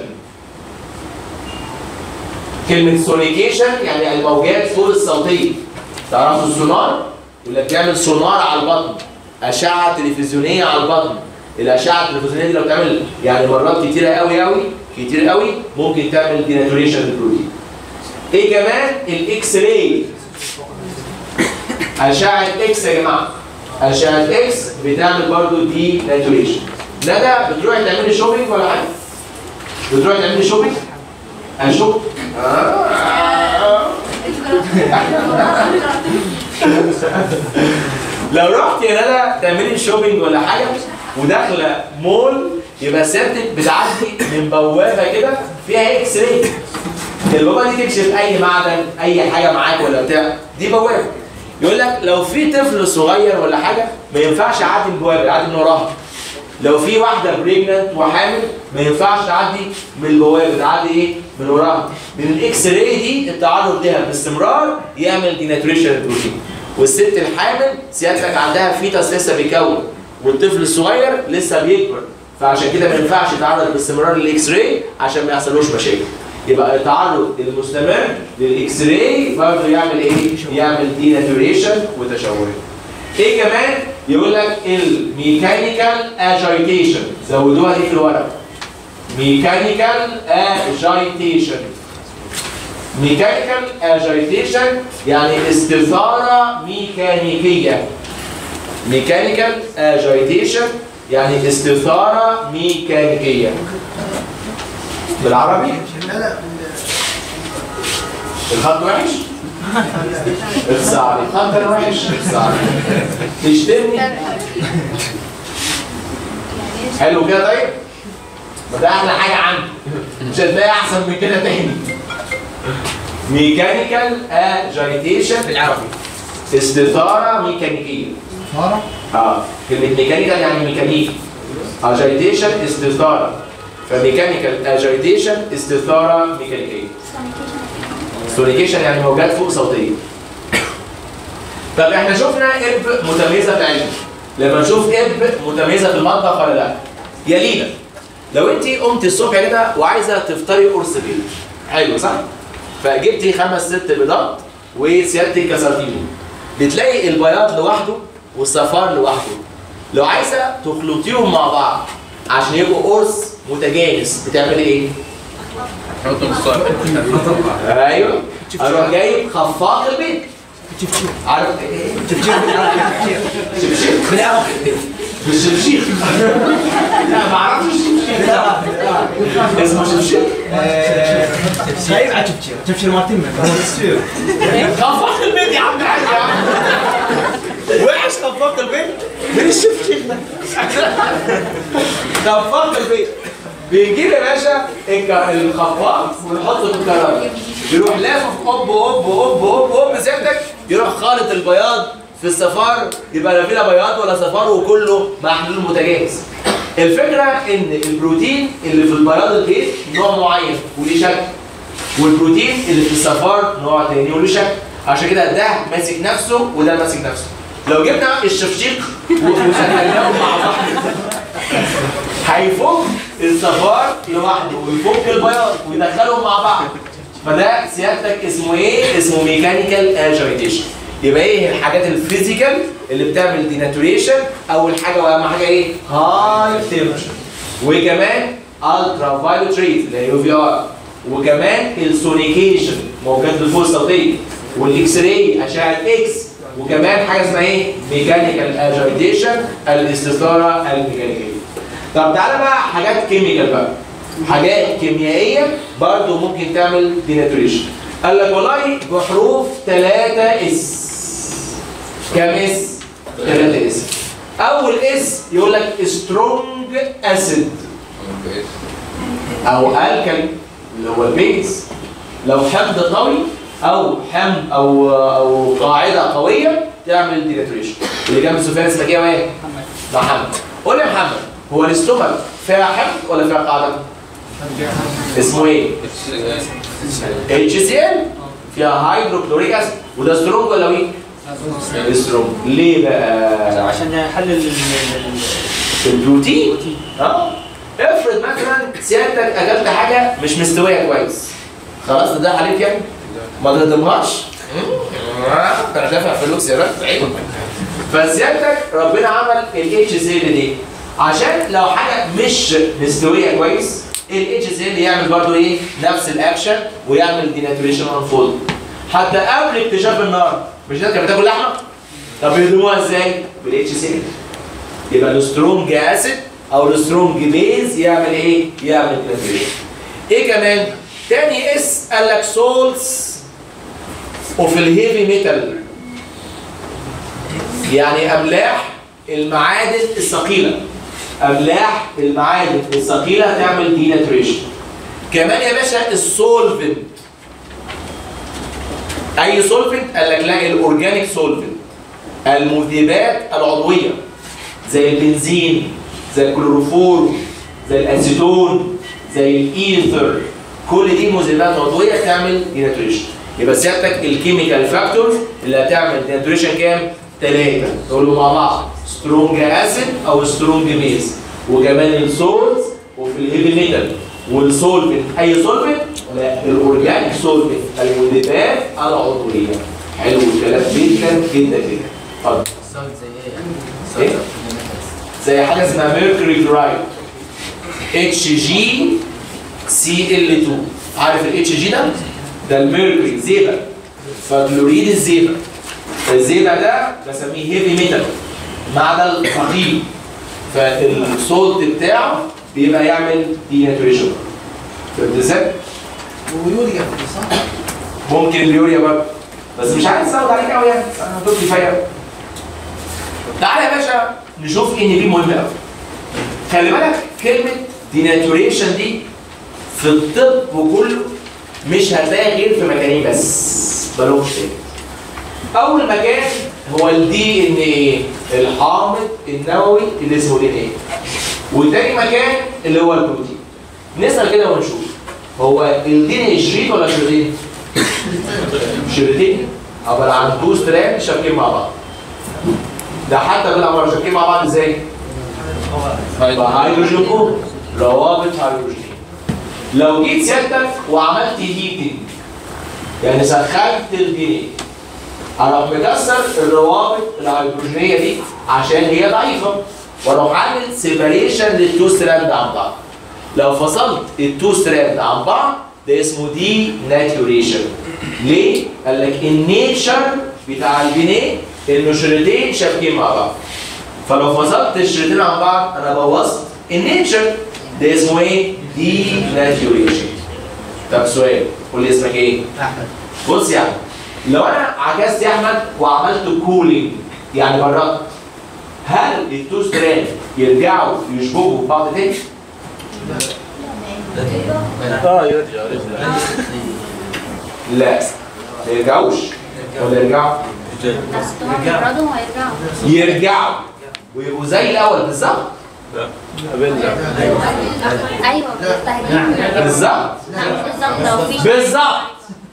كلمة سونيكيشن يعني الموجات فوق الصوتية تعرفوا السونار؟ يقول لك بيعمل سونار على البطن أشعة تلفزيونية على البطن الأشعة التلفزيونية دي لو بتعمل يعني مرات كتيرة قوي قوي كتير قوي ممكن تعمل ديناتوريشن للبروتين ايه كمان الاكس راي أشعة اكس يا جماعة أشعة اكس بتعمل برضو دي ناتوريشن ندى بتروحي تعملي شوبينج ولا حاجة؟ بتروحي تعملي شوبينج؟ أشوف آه. لو رحت يا ندى تعملي شوبينج ولا حاجه وداخله مول يبقى سيادتك بتعدي من بوابه كده فيها اكس راي البوابه دي تكشف اي معدن اي حاجه معاك ولا بتاع دي بوابه يقول لك لو في طفل صغير ولا حاجه ما ينفعش يعدي البوابه يعدي من وراها لو في واحده بريجننت وحامل ما ينفعش تعدي من البوابه تعدي ايه من وراها من الاكس راي دي التعرض ليها باستمرار يعمل ديناتوريشن البروتين والست الحامل سيادتك عندها فيتاس لسه بيكون والطفل الصغير لسه بيكبر فعشان كده ما ينفعش يتعرض باستمرار للاكس راي عشان ما يحصلوش مشاكل يبقى التعرض المستمر للاكس راي برضه يعمل ايه؟ يعمل ديناتوريشن وتشوهات. ايه كمان؟ يقول لك الميكانيكال اجيتيشن زودوها دي في الورق. ميكانيكال اجايتيشن ميكانيكال اجايتيشن يعني استثارة ميكانيكية ميكانيكال اجايتيشن يعني استثارة ميكانيكية بالعربي الخط وحش اخصى عليك الخط كان وحش اخصى عليك تشتمني حلو كده طيب ما ده احلى حاجه عندي مش هتلاقي احسن من كده تاني ميكانيكال اجايتيشن بالعربي استثاره ميكانيكيه مرة اه كلمه ميكانيكال يعني ميكانيكي اجايتيشن استثاره فميكانيكال اجايتيشن استثاره ميكانيكيه سونيكيشن يعني موجات فوق صوتيه طب احنا شفنا اب متميزه في علم لما نشوف اب متميزه في المطبخ ولا لا يا لينا لو انت قمت الصبح كده وعايزه تفطري قرص بيض حلو صح فجبتي خمس ست بيضات وسيادتك كسرتيهم بتلاقي البياض لوحده والصفار لوحده لو عايزه تخلطيهم مع بعض عشان يبقوا قرص متجانس بتعملي ايه حطوا بالصالح ايوه اروح جايب خفاق البيض عارف ايه تفجير بالعربي تفجير شبشب بالعربي مش شبشيخ لا ما اعرفش الشبشيخ ده. اسمه شبشيخ صعيب على تفجير تفجير ما تم خفاق البيض يا عم الحاج يا عم وحش خفاق البيض من الشبشيخ ده خفاق البيض بنجيب يا باشا الك- الخفاق ونحطه في الكرامه يروح لافف اوب اوب اوب اوب اوب سيادتك يروح خالط البياض في الصفار يبقى لا فينا بياض ولا صفار وكله محلول متجانس الفكره ان البروتين اللي في البياض البيض نوع معين وليه شكل والبروتين اللي في الصفار نوع تاني وله شكل عشان كده ده ماسك نفسه وده ماسك نفسه لو جبنا الشفشيق وشغلناهم مع بعض هيفك الصفار لوحده ويفك البياض ويدخلهم مع بعض فده سيادتك اسمه ايه؟ اسمه ميكانيكال اجايتيشن يبقى ايه الحاجات الفيزيكال اللي بتعمل ديناتوريشن اول حاجه واهم حاجه ايه؟ هاي تمبرشر وكمان الترا فايولت ريز اللي هي يو في ار وكمان السونيكيشن موجات الفوق الصوتيه والاكس راي اشعه اكس وكمان حاجه اسمها ايه؟ ميكانيكال اجايتيشن الاستثاره الميكانيكيه طب تعالى بقى حاجات كيميكال بقى حاجات كيميائيه برضو ممكن تعمل ديناتوريشن قال لك والله بحروف 3 اس كام اس 3 اس اول اس يقول لك سترونج اسيد او الكالي اللي هو البيز لو حمض قوي او حمض او او قاعده قويه تعمل ديناتوريشن اللي جنب سفيان اسمك ايه وايه؟ محمد قول لي يا محمد هو الاستومك فيها حمض ولا فيها قاعده؟ اسمه ايه؟ اتش سي ال فيها هيدروكلوريك اسيد وده سترونج ولا ويك؟ سترونج ليه بقى؟ عشان يحلل ال- ال- البروتين اه افرض مثلا سيادتك اكلت حاجه مش مستويه كويس خلاص ده عليك يعني ما تهضمهاش آه، انا دافع فلوس يا راجل عيب فسيادتك ربنا عمل الاتش سي ال دي عشان لو حاجه مش مستويه كويس الاتش سي ال يعمل برضو ايه نفس الاكشن ويعمل ديناتوريشن انفولد حتى قبل اكتشاف النار مش الناس كانت بتاكل لحمه طب يهضموها ازاي؟ بالاتش سي ال يبقى السترونج اسيد او السترونج بيز يعمل ايه؟ يعمل كلافيريشن. ايه كمان؟ تاني اس قال لك سولتس اوف الهيفي ميتال يعني املاح المعادن الثقيله املاح المعادن الثقيله تعمل ديناتريشن كمان يا باشا السولفنت اي سولفنت قال لك لا الاورجانيك سولفنت المذيبات العضويه زي البنزين زي الكلوروفور زي الاسيتون زي الايثر كل دي مذيبات عضويه تعمل ديناتوريشن يبقى سيادتك الكيميكال فاكتورز اللي هتعمل ديناتوريشن كام؟ ثلاثه تقولوا مع بعض سترونج اسيد او سترونج بيز وكمان السولز وفي الهيفي ميتال والسولفنت اي سولفنت لا الاورجانيك سولفنت المذيبات العضويه حلو الكلام جدا جدا جدا اتفضل ايه؟ زي حاجه اسمها ميركوري كلورايد اتش جي سي ال 2 عارف الاتش جي ده؟ ده الميركوري زئبق فكلوريد الزئبق الزئبق ده بسميه هيفي ميتال معدن ثقيل فالصوت بتاعه بيبقى يعمل ديناتوريشن فهمت ازاي؟ ويوريا صح؟ ممكن اليوريا برضه بس مش عايز ازود عليك قوي يعني انا هدوك كفايه تعالى يا باشا نشوف ان بي مهم قوي خلي بالك كلمه ديناتوريشن دي في الطب كله مش هتلاقي غير في مكانين بس بلوش تاني اول مكان هو الدي ان ايه الحامض النووي اللي اسمه دي ان ايه وتاني مكان اللي هو البروتين نسال كده ونشوف هو الدي ان ايه شريط ولا شريطين؟ شريطين عباره عن تو ستراند شابكين مع بعض ده حتى بالعباره شابكين مع بعض ازاي؟ هيدروجين بوند روابط هيدروجين لو جيت سيادتك وعملت هيتنج يعني سخنت الدي هروح مكسر الروابط الهيدروجينيه دي عشان هي ضعيفه واروح عامل سيبريشن للتو ستراند عن بعض لو فصلت التو ستراند عن بعض ده اسمه دي ناتيوريشن ليه؟ قال لك النيتشر بتاع البناء انه شريطين شابكين مع بعض فلو فصلت الشريطين عن بعض انا بوظت النيتشر ده اسمه ايه؟ دي ناتيوريشن طب سؤال قول لي اسمك ايه؟ احمد بص يعني لو انا عكست يا احمد وعملت كولينج يعني بردت هل التو ستراند يرجعوا يشبكوا في بعض تاني؟ اه يرجع يرجع لا ما يرجعوش ولا يرجعوا؟ بس طبعا يبردوا وهيرجعوا يرجعوا ويبقوا زي الاول بالظبط قابلنا ايوه مستهجين بالظبط بالظبط لو في بالظبط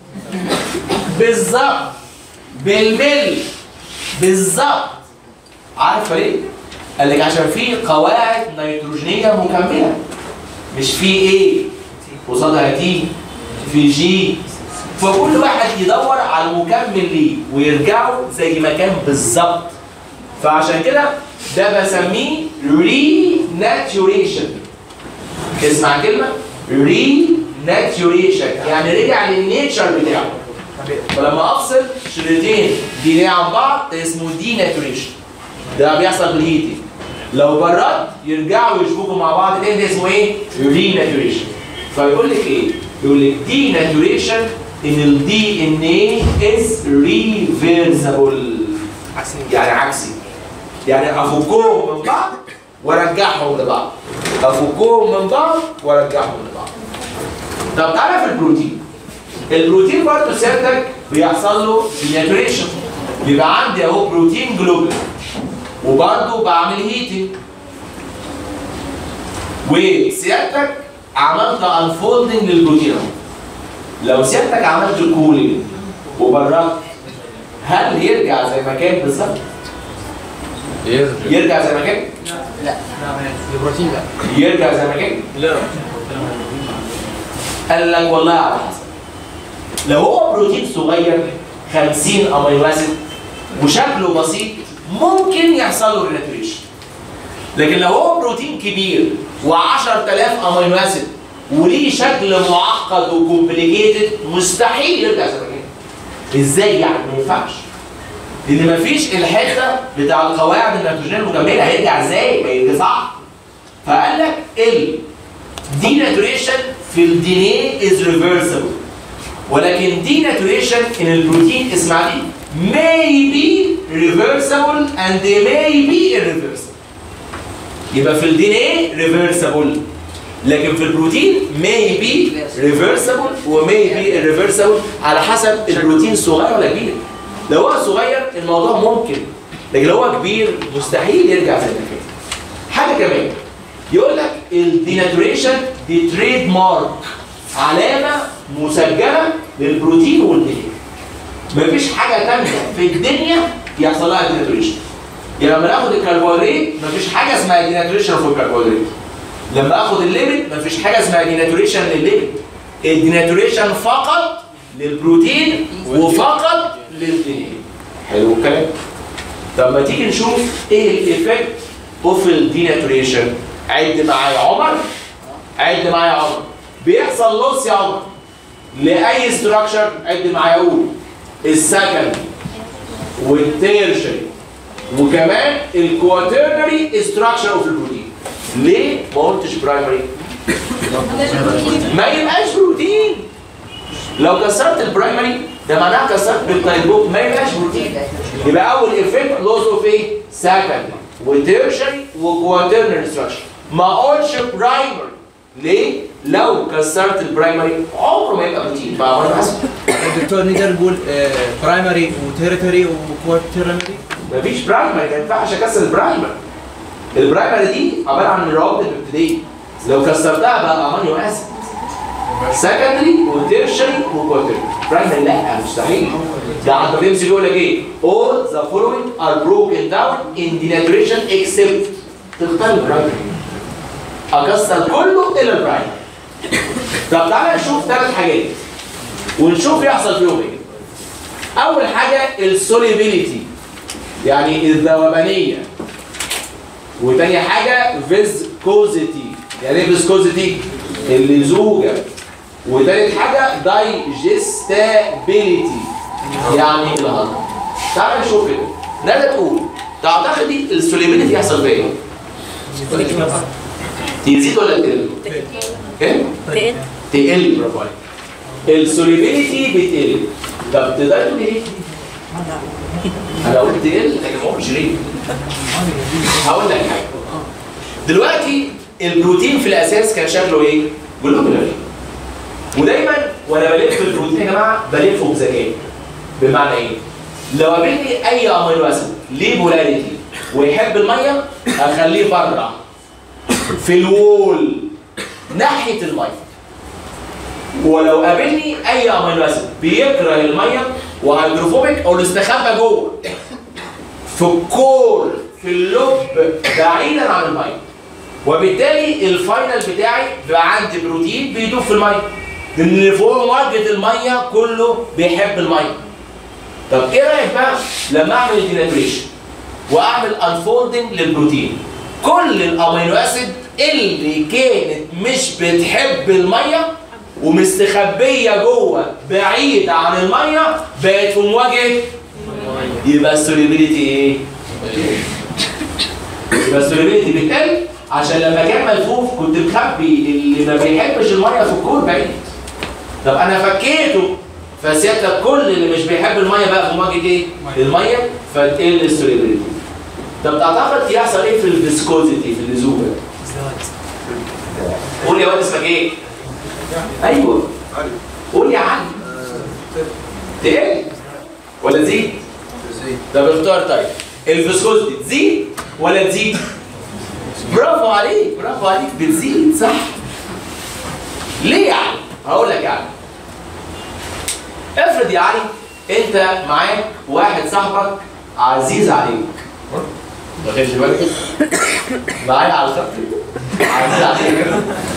بالظبط بالملي بالظبط عارفه ليه؟ قال لك عشان في قواعد نيتروجينيه مكمله مش في ايه قصادها تي في جي فكل واحد يدور على المكمل ليه ويرجعوا زي ما كان بالظبط فعشان كده ده بسميه ري ناتوريشن اسمع كلمه ري ناتوريشن يعني رجع للنيتشر بتاعه فلما افصل شريطين دي عن بعض ده اسمه دي ناتوريشن ده بيحصل بالهيتنج لو بردت يرجعوا يشبكوا مع بعض تاني ده اسمه ايه؟ ري ناتوريشن فيقول لك ايه؟ يقول لك دي ناتوريشن ان الدي ان ايه از ريفيرسبل يعني عكسي يعني افكهم من بعض وارجعهم لبعض افكهم من بعض وارجعهم لبعض طب تعالى في البروتين البروتين برضه سيادتك بيحصل له ديناتوريشن بيبقى عندي اهو بروتين جلوبين وبرضه بعمل هيتنج وسيادتك عملت انفولدنج للبروتين اهو لو سيادتك عملت كولينج وبردت هل يرجع زي ما كان بالظبط؟ يرجع يرجع زي ما كان؟ البروتين لا يرجع زي ما كان؟ لا قال لك والله على حسب لو هو بروتين صغير 50 امينو اسيد وشكله بسيط ممكن يحصل له ريناتوريشن لكن لو هو بروتين كبير و10000 امينو اسيد وليه شكل معقد وكومبليكيتد مستحيل يرجع زي ما كان ازاي يعني ما ينفعش لان مفيش الحته بتاع القواعد النيتروجين المكمله هيرجع ازاي ما يرجع صح فقال لك ال denaturation في الدي ان ايه از ريفرسبل ولكن denaturation ان البروتين اسمع دي may be reversible and may be irreversible يبقى في الدي ان ايه ريفرسبل لكن في البروتين may be reversible و may be irreversible على حسب البروتين صغير ولا كبير لو هو صغير الموضوع ممكن لكن لو هو كبير مستحيل يرجع زي ما كان حاجه كمان يقول لك الديناتوريشن دي تريد مارك علامه مسجله للبروتين والدنيا مفيش حاجه تانية في الدنيا يحصل لها ديناتوريشن يعني لما ناخد الكربوهيدرات مفيش حاجه اسمها ديناتوريشن في الكربوهيدرات لما اخد الليبيد مفيش حاجه اسمها ديناتوريشن للليبيد الديناتوريشن فقط للبروتين وفقط للدنيا حلو الكلام طب ما تيجي نشوف ايه الايفكت اوف الديناتوريشن عد معايا عمر عد معايا عمر بيحصل لوس يا عمر لاي ستراكشر عد معايا اقول السكندري والتيرشري وكمان الكواترنري ستراكشر اوف البروتين ليه ما قلتش برايمري ما يبقاش بروتين لو كسرت البرايمري ده معناها كسرت بالتايبوك ما يبقاش بروتين يبقى اول افكت لوس اوف ايه سكندري وتيرشري وكواترنري ستراكشر ما اقولش برايمري ليه لو كسرت البرايمري عمره ما يبقى بروتين فاهم قصدي الدكتور نقدر نقول برايمري وتيريتوري وكواترنري مفيش برايمري ما ينفعش اكسر البرايمري البرايمري دي عباره عن الروابط الابتدائيه لو كسرتها بقى امونيو اسيد سكندري وتيرشري وكواترنري برايمري لا مستحيل ده عند بيمسك يقول لك ايه all the following are broken down in denaturation except تختار البرايمري اكسر كله الا البرايمري طب تعالى نشوف ثلاث حاجات ونشوف يحصل فيهم ايه اول حاجه السوليبيليتي يعني الذوبانيه وتاني حاجه فيسكوزيتي يعني ايه فيسكوزيتي اللزوجه وتالت حاجه دايجستابيليتي يعني الهضم تعال نشوف كده نادى تقول تعتقد دي السوليبيليتي يحصل فيها ايه؟ تزيد ولا تقل؟ ايه؟ تقل برافو عليك السوليبيليتي بتقل طب تقدر تقول ايه؟ انا قلت تقل لكن ما قلتش ليه؟ هقول لك حاجه دلوقتي البروتين في الاساس كان شكله ايه؟ جلوبولار ودايما وانا بلف البروتين يا جماعه بلفه بذكاء بمعنى ايه؟ لو قابلني اي امينو اسيد ليه بولاريتي ويحب الميه اخليه بره في الوول ناحيه الميه ولو قابلني اي امينو اسيد بيكره الميه وهيدروفوبيك او استخبى جوه في الكور في اللب بعيدا عن الميه وبالتالي الفاينل بتاعي بيبقى عندي بروتين بيدوب في الميه لان اللي فوق مواجهه الميه كله بيحب الميه طب ايه رايك بقى لما اعمل ديناتريشن واعمل انفولدنج للبروتين كل الامينو اسيد اللي كانت مش بتحب الميه ومستخبيه جوه بعيد عن الميه بقت في مواجهه يبقى السوليبيليتي ايه؟ يبقى السوليبيليتي بتقل عشان لما كان ملفوف كنت مخبي اللي ما بيحبش الميه في الكون بعيد طب انا فكيته فسيادتك كل اللي مش بيحب الميه بقى في مواجهه ايه؟ الميه فتقل السوليبيليتي طب تعتقد يحصل ايه في الفيسكوزيتي في اللزوجه؟ قول يا واد اسمك ايه؟ ايوه قول يا علي تقل ولا تزيد؟ طب اختار طيب الفيسكوزيتي تزيد ولا تزيد؟ برافو عليك برافو عليك بتزيد صح ليه يا علي؟ هقول لك يا علي افرض يا علي انت معاك واحد صاحبك عزيز عليك ما خدش بالك معايا على الخط عزيز عليك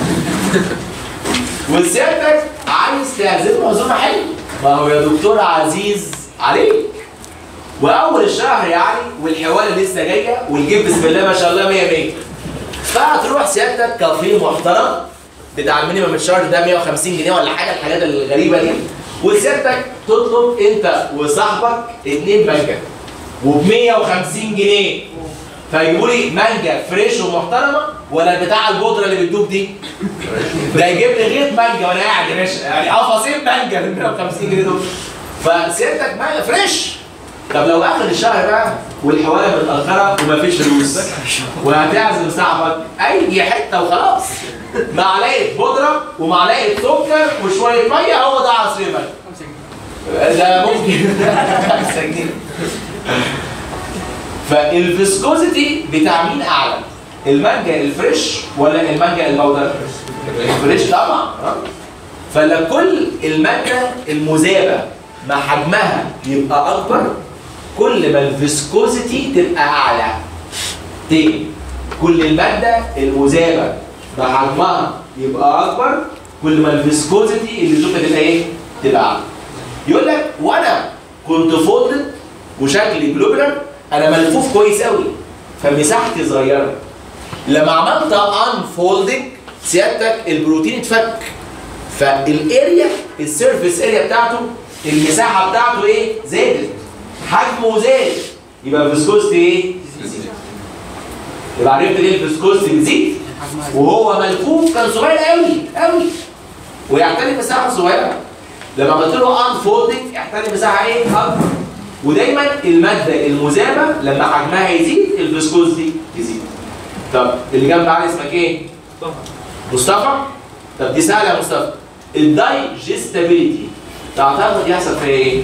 وسيادتك عايز تعزمه عزومه حلوه ما هو يا دكتور عزيز عليك واول الشهر يعني والحواله لسه جايه والجيب بسم الله ما شاء الله 100 100 فهتروح سيادتك كافيه محترم بتاع المينيمم الشارج ده 150 جنيه ولا حاجه الحاجات الغريبه دي وسيادتك تطلب انت وصاحبك اتنين مانجا وب 150 جنيه فيجيبوا لي مانجا فريش ومحترمه ولا بتاع البودره اللي بتدوب دي ده يجيب لي غيط مانجا وانا قاعد يا باشا يعني قفصين مانجا ب 150 جنيه دول فسيادتك مانجا فريش طب لو اخر الشهر بقى والحواله متاخره ومفيش فلوس وهتعزم صاحبك اي حته وخلاص معلقه بودره ومعلقه سكر وشويه ميه هو ده عصير ميه ده ممكن 5 جنيه فالفيسكوزيتي بتاع مين اعلى؟ المانجا الفريش ولا المانجا البودر؟ الفريش طبعا آه. فلكل المادة المذابة مع حجمها يبقى أكبر كل ما الفيسكوزيتي تبقى أعلى. تاني كل المادة المذابة مع حجمها يبقى أكبر كل ما الفيسكوزيتي اللي زوجها تبقى إيه؟ تبقى أعلى. يقول لك وأنا كنت فولد وشكلي جلوبولار أنا ملفوف كويس أوي فمساحتي صغيرة. لما عملت انفولدنج سيادتك البروتين اتفك فالاريا السيرفيس اريا بتاعته المساحه بتاعته ايه زادت حجمه زاد يبقى الفيسكوستي ايه يبقى عرفت ليه الفيسكوستي بتزيد وهو ملفوف كان صغير قوي قوي ويعتني مساحه صغيره لما عملت له ان فولدنج يعتني مساحه ايه اكبر ودايما الماده المذابه لما حجمها يزيد الفيسكوستي يزيد طب اللي جنب علي اسمك ايه مصطفى طب دي سهله يا مصطفى الدايجستابيليتي تعتقد يحصل فيها ايه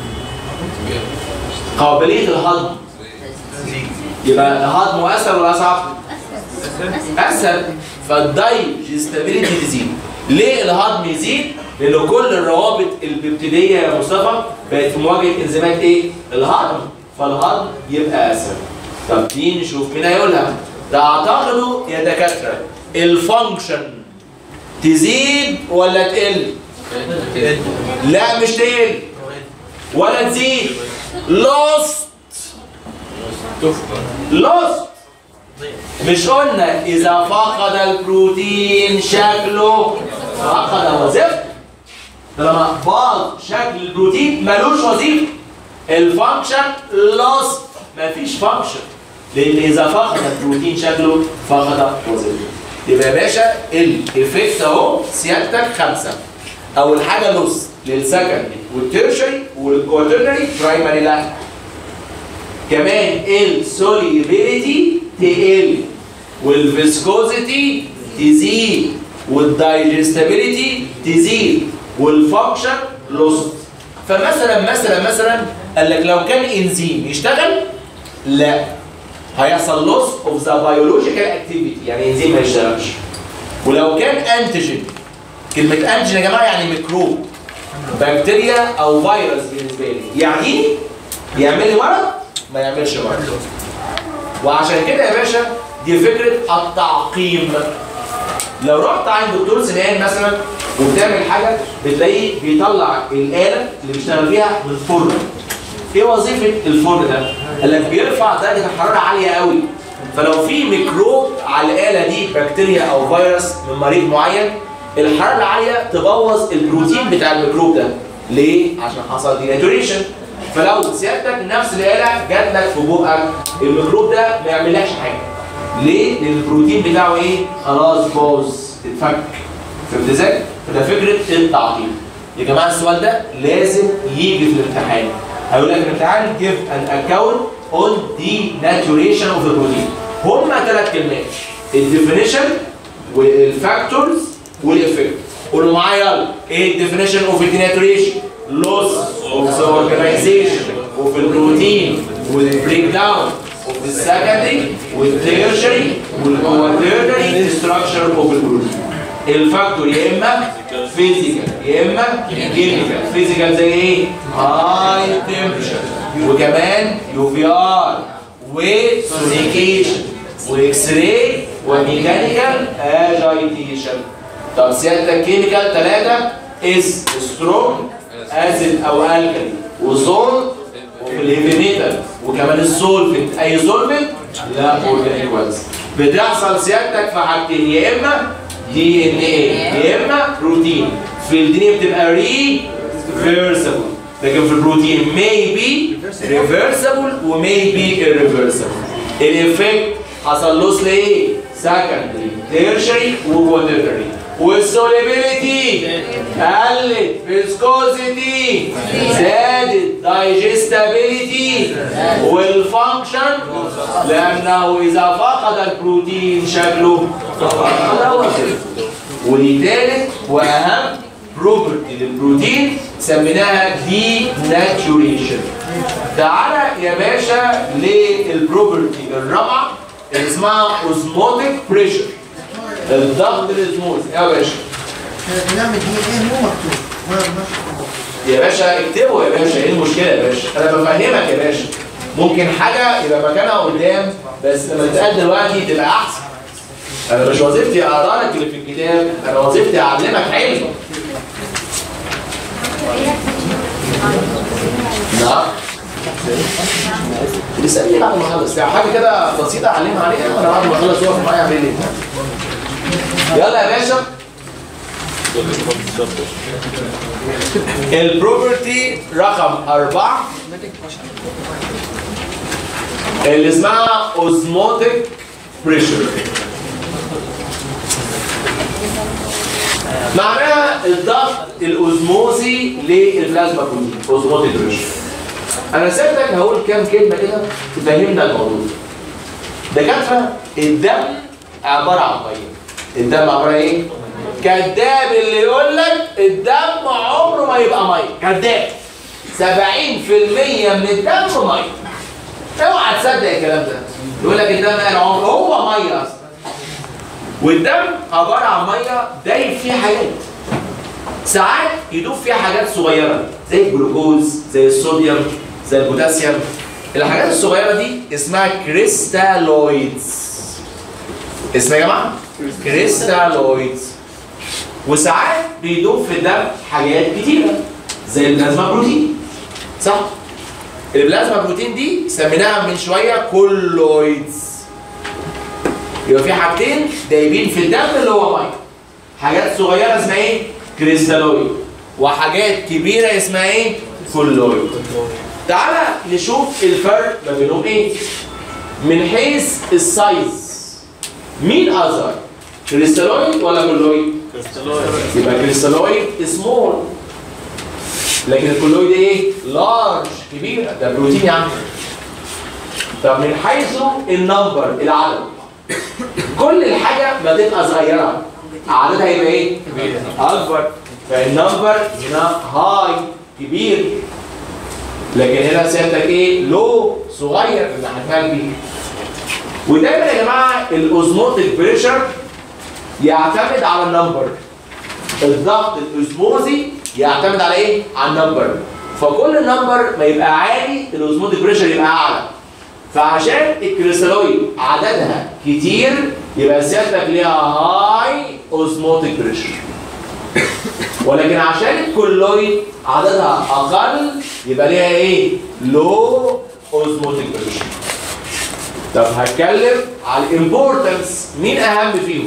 قابليه الهضم يبقى الهضم اسهل ولا اصعب اسهل فالدايجستابيليتي تزيد ليه الهضم يزيد لان كل الروابط الببتيديه يا مصطفى بقت في مواجهه انزيمات ايه الهضم فالهضم يبقى اسهل طب دي نشوف مين هيقولها تعتقدوا يا دكاتره الفانكشن تزيد ولا تقل لا مش تقل ولا تزيد لوست لوست مش قلنا اذا فقد البروتين شكله فقد وظيفته طالما باظ شكل البروتين ملوش وظيفه الفانكشن لوست مفيش فانكشن لان اذا فقد البروتين شكله فقد وظيفته يبقى يا باشا الايفكت اهو سيادتك خمسه اول حاجه لوس للسكندري والتيرشري والكواترنري برايمري لا كمان السوليبيليتي تقل والفيسكوزيتي تزيد والدايجستابيليتي تزيد والفانكشن لوست فمثلا مثلا مثلا قال لك لو كان انزيم يشتغل لا هيحصل لوس اوف ذا بيولوجيكال اكتيفيتي يعني انزيم ما يشتغلش ولو كان انتيجين كلمه انتيجين يا جماعه يعني ميكروب بكتيريا او فيروس بالنسبه لي يعني يعمل لي مرض ما يعملش مرض وعشان كده يا باشا دي فكره التعقيم لو رحت عند دكتور سنان مثلا وبتعمل حاجه بتلاقيه بيطلع الاله اللي بيشتغل بيها من الفرن ايه وظيفه الفرن ده؟ قال لك بيرفع درجه الحراره عاليه قوي فلو في ميكروب على الاله دي بكتيريا او فيروس من مريض معين الحراره العاليه تبوظ البروتين بتاع الميكروب ده ليه؟ عشان حصل ديناتوريشن فلو سيادتك نفس الاله جات لك في بقك الميكروب ده ما يعملكش حاجه ليه؟ لان البروتين بتاعه ايه؟ خلاص باظ اتفك فهمت ازاي؟ فده فكره التعقيم يا جماعه السؤال ده لازم يجي في الامتحان هيقول لك الامتحان give an account on denaturation of the protein هما ثلاث كلمات الديفينيشن والفاكتورز والافكت قولوا معايا يلا ايه الديفينيشن اوف الديناتوريشن loss of the organization of البروتين والبريك داون of the secondary والtertiary والquaternary structure of البروتين الفاكتور يا اما فيزيكال يا اما كيميكال فيزيكال زي ايه؟ هاي تمبرشر وكمان يو في ار وسونيكيشن واكس راي وميكانيكال اجايتيشن طب سيادتك كيميكال ثلاثه از سترونج اسيد او الكالي وسولت وفي الهيفينيتال وكمان السولفنت اي سولفنت لا اورجانيك وانز بتحصل سيادتك في حاجتين يا اما دي ان ايه يا اما بروتين في الدي ان بتبقى ريفرسبل لكن في البروتين may be reversible و may be irreversible الافكت حصل لوس لايه؟ سكندري تيرشري وكواترنري والسوليبيليتي قلت فيسكوزيتي زادت دايجستابيليتي والفانكشن لانه اذا فقد البروتين شكله فقد وظيفته ودي ثالث واهم بروبرتي للبروتين سميناها دي ناتوريشن تعالى يا باشا للبروبرتي الرابعه اللي اسمها اوزموتيك بريشر الضغط الاسموز يا باشا نعمل دي ايه مو مكتوب ما ما يا باشا اكتبه يا باشا ايه المشكله يا باشا انا بفهمك يا باشا ممكن حاجه يبقى مكانها قدام بس لما تتقال دلوقتي تبقى احسن انا مش وظيفتي اقرا لك اللي في الكتاب انا وظيفتي اعلمك علم نعم بيسألني بعد ما اخلص يعني حاجه كده بسيطه اعلمها عليها وانا بعد ما اخلص واقف معايا اعمل ايه يلا يا باشا البروبرتي رقم أربعة اللي اسمها اوزموتيك بريشر معناها الضغط الاوزموزي للبلازما بروتين اوزموتيك بريشر انا سيبتك هقول كام كلمه كده تفهمنا الموضوع دكاتره الدم عباره عن ميه الدم عباره عن ايه؟ كذاب اللي يقول لك الدم عمره ما يبقى ميه كذاب 70% من الدم ميه اوعى تصدق الكلام ده يقول لك الدم قال عمره هو ميه اصلا والدم عباره عن ميه دايب فيه حاجات ساعات يدوب فيها حاجات صغيره زي الجلوكوز زي الصوديوم زي البوتاسيوم الحاجات الصغيره دي اسمها كريستالويدز اسمها يا جماعه كريستالويدز وساعات بيدوب في الدم حاجات كتيره زي البلازما بروتين صح البلازما بروتين دي سميناها من شويه كولويدز يبقى في حاجتين دايبين في الدم اللي هو ميه حاجات صغيره اسمها ايه كريستالويد وحاجات كبيره اسمها ايه كولويد تعالى نشوف الفرق ما بينهم ايه من حيث السايز مين اصغر كريستالويد ولا كولويد يبقى كريستالويد سمول لكن الكولويد ايه لارج كبير ده بروتين يا عم طب من حيث النمبر العدد كل الحاجه ما تبقى صغيره عددها يبقى ايه اكبر فالنمبر هنا هاي كبير لكن هنا سيادتك ايه لو صغير اللي هنفهم بيه ودايما يا جماعه الاوزموتيك بريشر يعتمد على النمبر الضغط الاوزموزي يعتمد على ايه على النمبر فكل النمبر ما يبقى عالي الاوزموتيك بريشر يبقى اعلى فعشان الكريستالويد عددها كتير يبقى سيادتك ليها هاي اوزموتيك بريشر ولكن عشان الكولويد عددها اقل يبقى ليها ايه لو اوزموتيك بريشر طب هتكلم على الامبورتنس مين اهم فيهم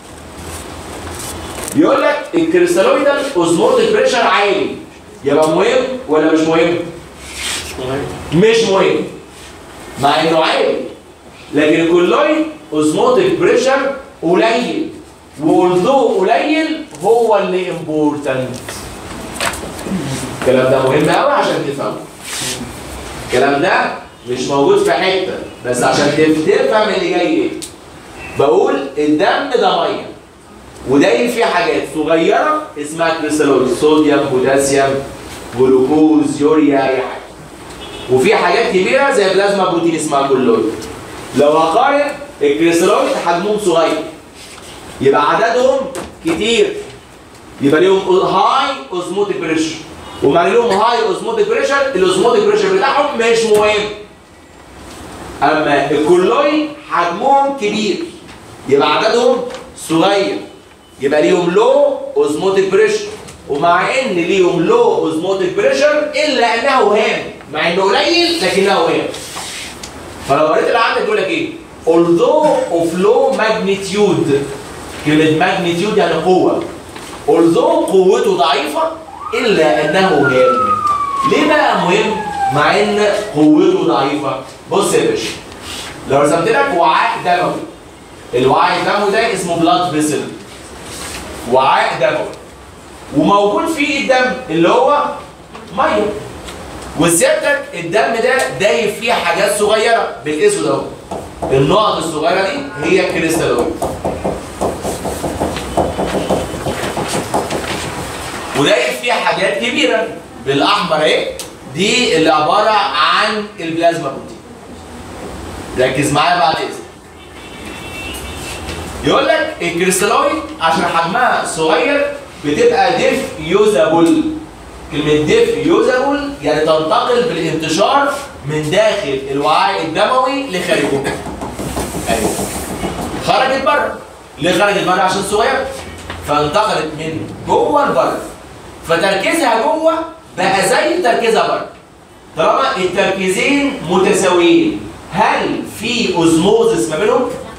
يقول لك الكريستالويدال اوزموتيك بريشر عالي يبقى مهم ولا مش مهم مش مهم مع انه عالي لكن الكولويد اوزموتيك بريشر قليل والضوء قليل هو اللي امبورتنت الكلام ده مهم قوي عشان تفهمه الكلام ده مش موجود في حته بس عشان تفهم اللي جاي ايه بقول الدم ده ميه ودايب فيه حاجات صغيره اسمها كريستالويد صوديوم بوتاسيوم جلوكوز يوريا اي حاجه وفي حاجات كبيره زي بلازما بروتين اسمها كولويد لو هقارن الكريستالويد حجمهم صغير يبقى عددهم كتير يبقى ليهم هاي اوزموتيك بريشر ومع ليهم هاي اوزموتيك بريشر الاوزموتيك بريشر بتاعهم مش مهم اما الكولويد حجمهم كبير يبقى عددهم صغير يبقى ليهم لو اوزموتيك بريشر ومع ان ليهم لو اوزموتيك بريشر الا انه هام مع انه قليل لكنه هام فلو قريت اللي عندك يقول لك ايه although of low magnitude كلمة magnitude يعني قوة although قوته ضعيفة إلا أنه هام ليه بقى مهم مع إن قوته ضعيفة بص يا باشا لو رسمت لك وعاء دموي الوعاء الدموي ده اسمه blood vessel وعاء دموي وموجود فيه الدم اللي هو ميه وسيادتك الدم ده دايب فيه حاجات صغيره بالاسود اهو النقط الصغيره دي هي كريستالويد ودايب فيها حاجات كبيره بالاحمر اهي دي اللي عباره عن البلازما بروتين ركز معايا بعد اذنك يقول لك الكريستالويد عشان حجمها صغير بتبقى ديفيوزابل كلمة ديفيوزابل يعني تنتقل بالانتشار من داخل الوعاء الدموي لخارجه. ايوه. خرجت بره. ليه خرجت بره؟ عشان صغيرة. فانتقلت من جوه لبره. فتركيزها جوه بقى زي تركيزها بره. طالما التركيزين متساويين هل في اوزموزس ما بينهم؟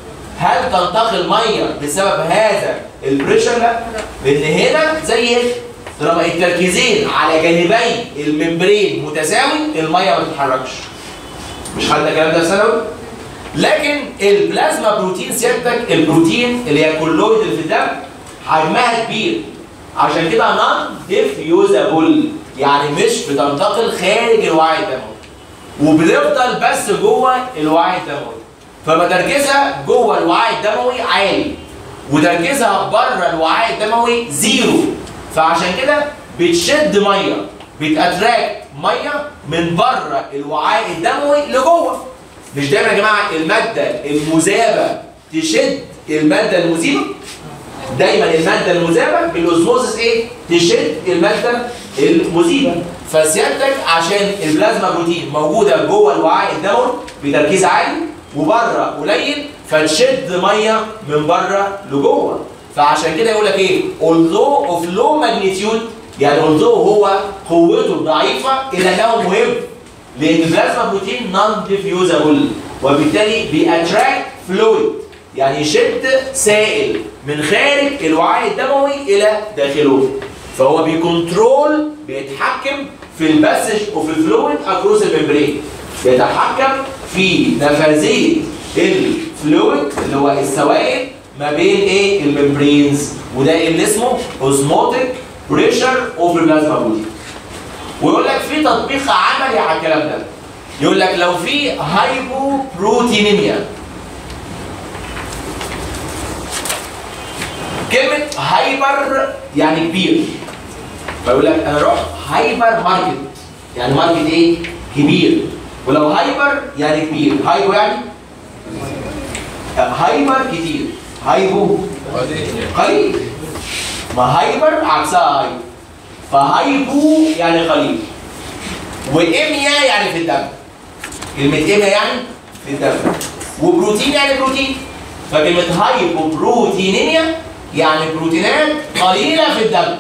هل تنتقل ميه بسبب هذا البريشر؟ لا لان هنا زي هنا طالما التركيزين على جانبي الممبرين متساوي الميه ما بتتحركش مش خدنا الكلام ده في ثانوي؟ لكن البلازما بروتين سيادتك البروتين اللي هي الكولويد اللي في الدم حجمها كبير عشان كده نون ديفيوزابل يعني مش بتنتقل خارج الوعي الدموي وبتفضل بس جوه الوعي الدموي فمتركزها جوه الوعي الدموي عالي وتركيزها بره الوعاء الدموي زيرو فعشان كده بتشد ميه بتاتراكت ميه من بره الوعاء الدموي لجوه مش دايما يا جماعه الماده المذابه تشد الماده المذيبه دايما الماده المذابه بالاوزموزس ايه تشد الماده المذيبه فسيادتك عشان البلازما بروتين موجوده جوه الوعاء الدموي بتركيز عالي وبره قليل فتشد ميه من بره لجوه فعشان كده يقول لك ايه although of low magnitude يعني although هو قوته ضعيفه الا انه مهم لان البلازما بروتين نون ديفيوزابل وبالتالي بيأتراكت فلويد يعني يشد سائل من خارج الوعاء الدموي الى داخله فهو بيكنترول بيتحكم في الباسج وفي الفلويد اكروس الممبرين بيتحكم في نفاذيه الفلويد اللي هو السوائل ما بين ايه الممبرينز وده اللي اسمه اوزموتيك بريشر اوفر بلازما بروتين ويقول لك في تطبيق عملي على الكلام ده يقول لك لو في هايبوبروتينيميا كلمة هايبر يعني كبير فيقول لك انا رحت هايبر ماركت يعني ماركت ايه؟ كبير ولو هايبر يعني كبير هايبو يعني هايبر كتير هايبو قليل ما هايبر عكسها هايبو فهايبو يعني قليل وإميا يعني في الدم كلمة إميا يعني في الدم وبروتين يعني بروتين فكلمة هايبو بروتينيميا يعني بروتينات قليلة في الدم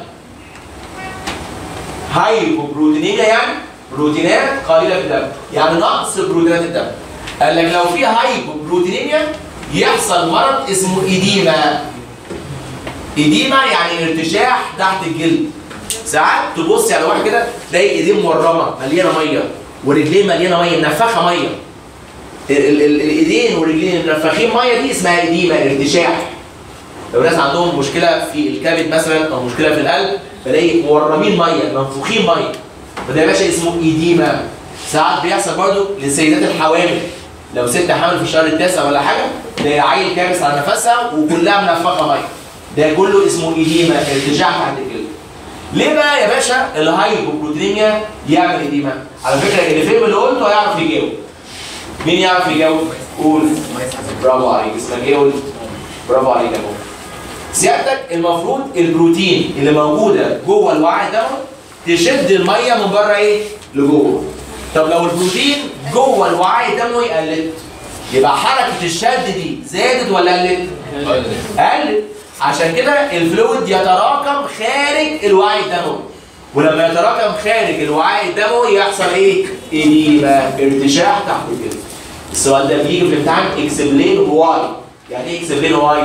هايبو بروتينيميا يعني بروتينات قليلة في الدم يعني نقص بروتينات الدم قال لك لو في هايبو بروتينيميا يحصل مرض اسمه إديما إديما يعني ارتشاح تحت الجلد ساعات تبص على واحد كده تلاقي ايديه مورمه مليانه ميه ورجليه مليانه ميه منفخه ميه ال- ال- ال- الايدين والرجلين المنفخين ميه دي اسمها اديمه ارتشاح لو ناس عندهم مشكله في الكبد مثلا او مشكله في القلب بلاقي مورمين ميه منفوخين ميه فده يا باشا اسمه ايديما ساعات بيحصل برضو للسيدات الحوامل لو ست حامل في الشهر التاسع ولا حاجه تلاقي عيل كابس على نفسها وكلها منفخه ميه ده كله اسمه ايديما ارتجاع تحت الجلد ليه بقى يا باشا الهايبوبروتينيا يعمل ايديما على فكره الفيلم اللي قلته هيعرف يجاوب مين يعرف يجاوب قول برافو عليك اسمك ايه قول برافو عليك يا بابا سيادتك المفروض البروتين اللي موجوده جوه الوعاء الدموي تشد الميه من بره ايه لجوه طب لو البروتين جوه الوعاء الدموي قلت يبقى حركه الشد دي زادت ولا قلت قلت عشان كده الفلويد يتراكم خارج الوعي الدموي ولما يتراكم خارج الوعاء الدموي يحصل ايه؟ إديمة ارتشاح تحت الجلد. السؤال ده بيجي في الامتحان اكسبلين واي. يعني ايه اكسبلين واي؟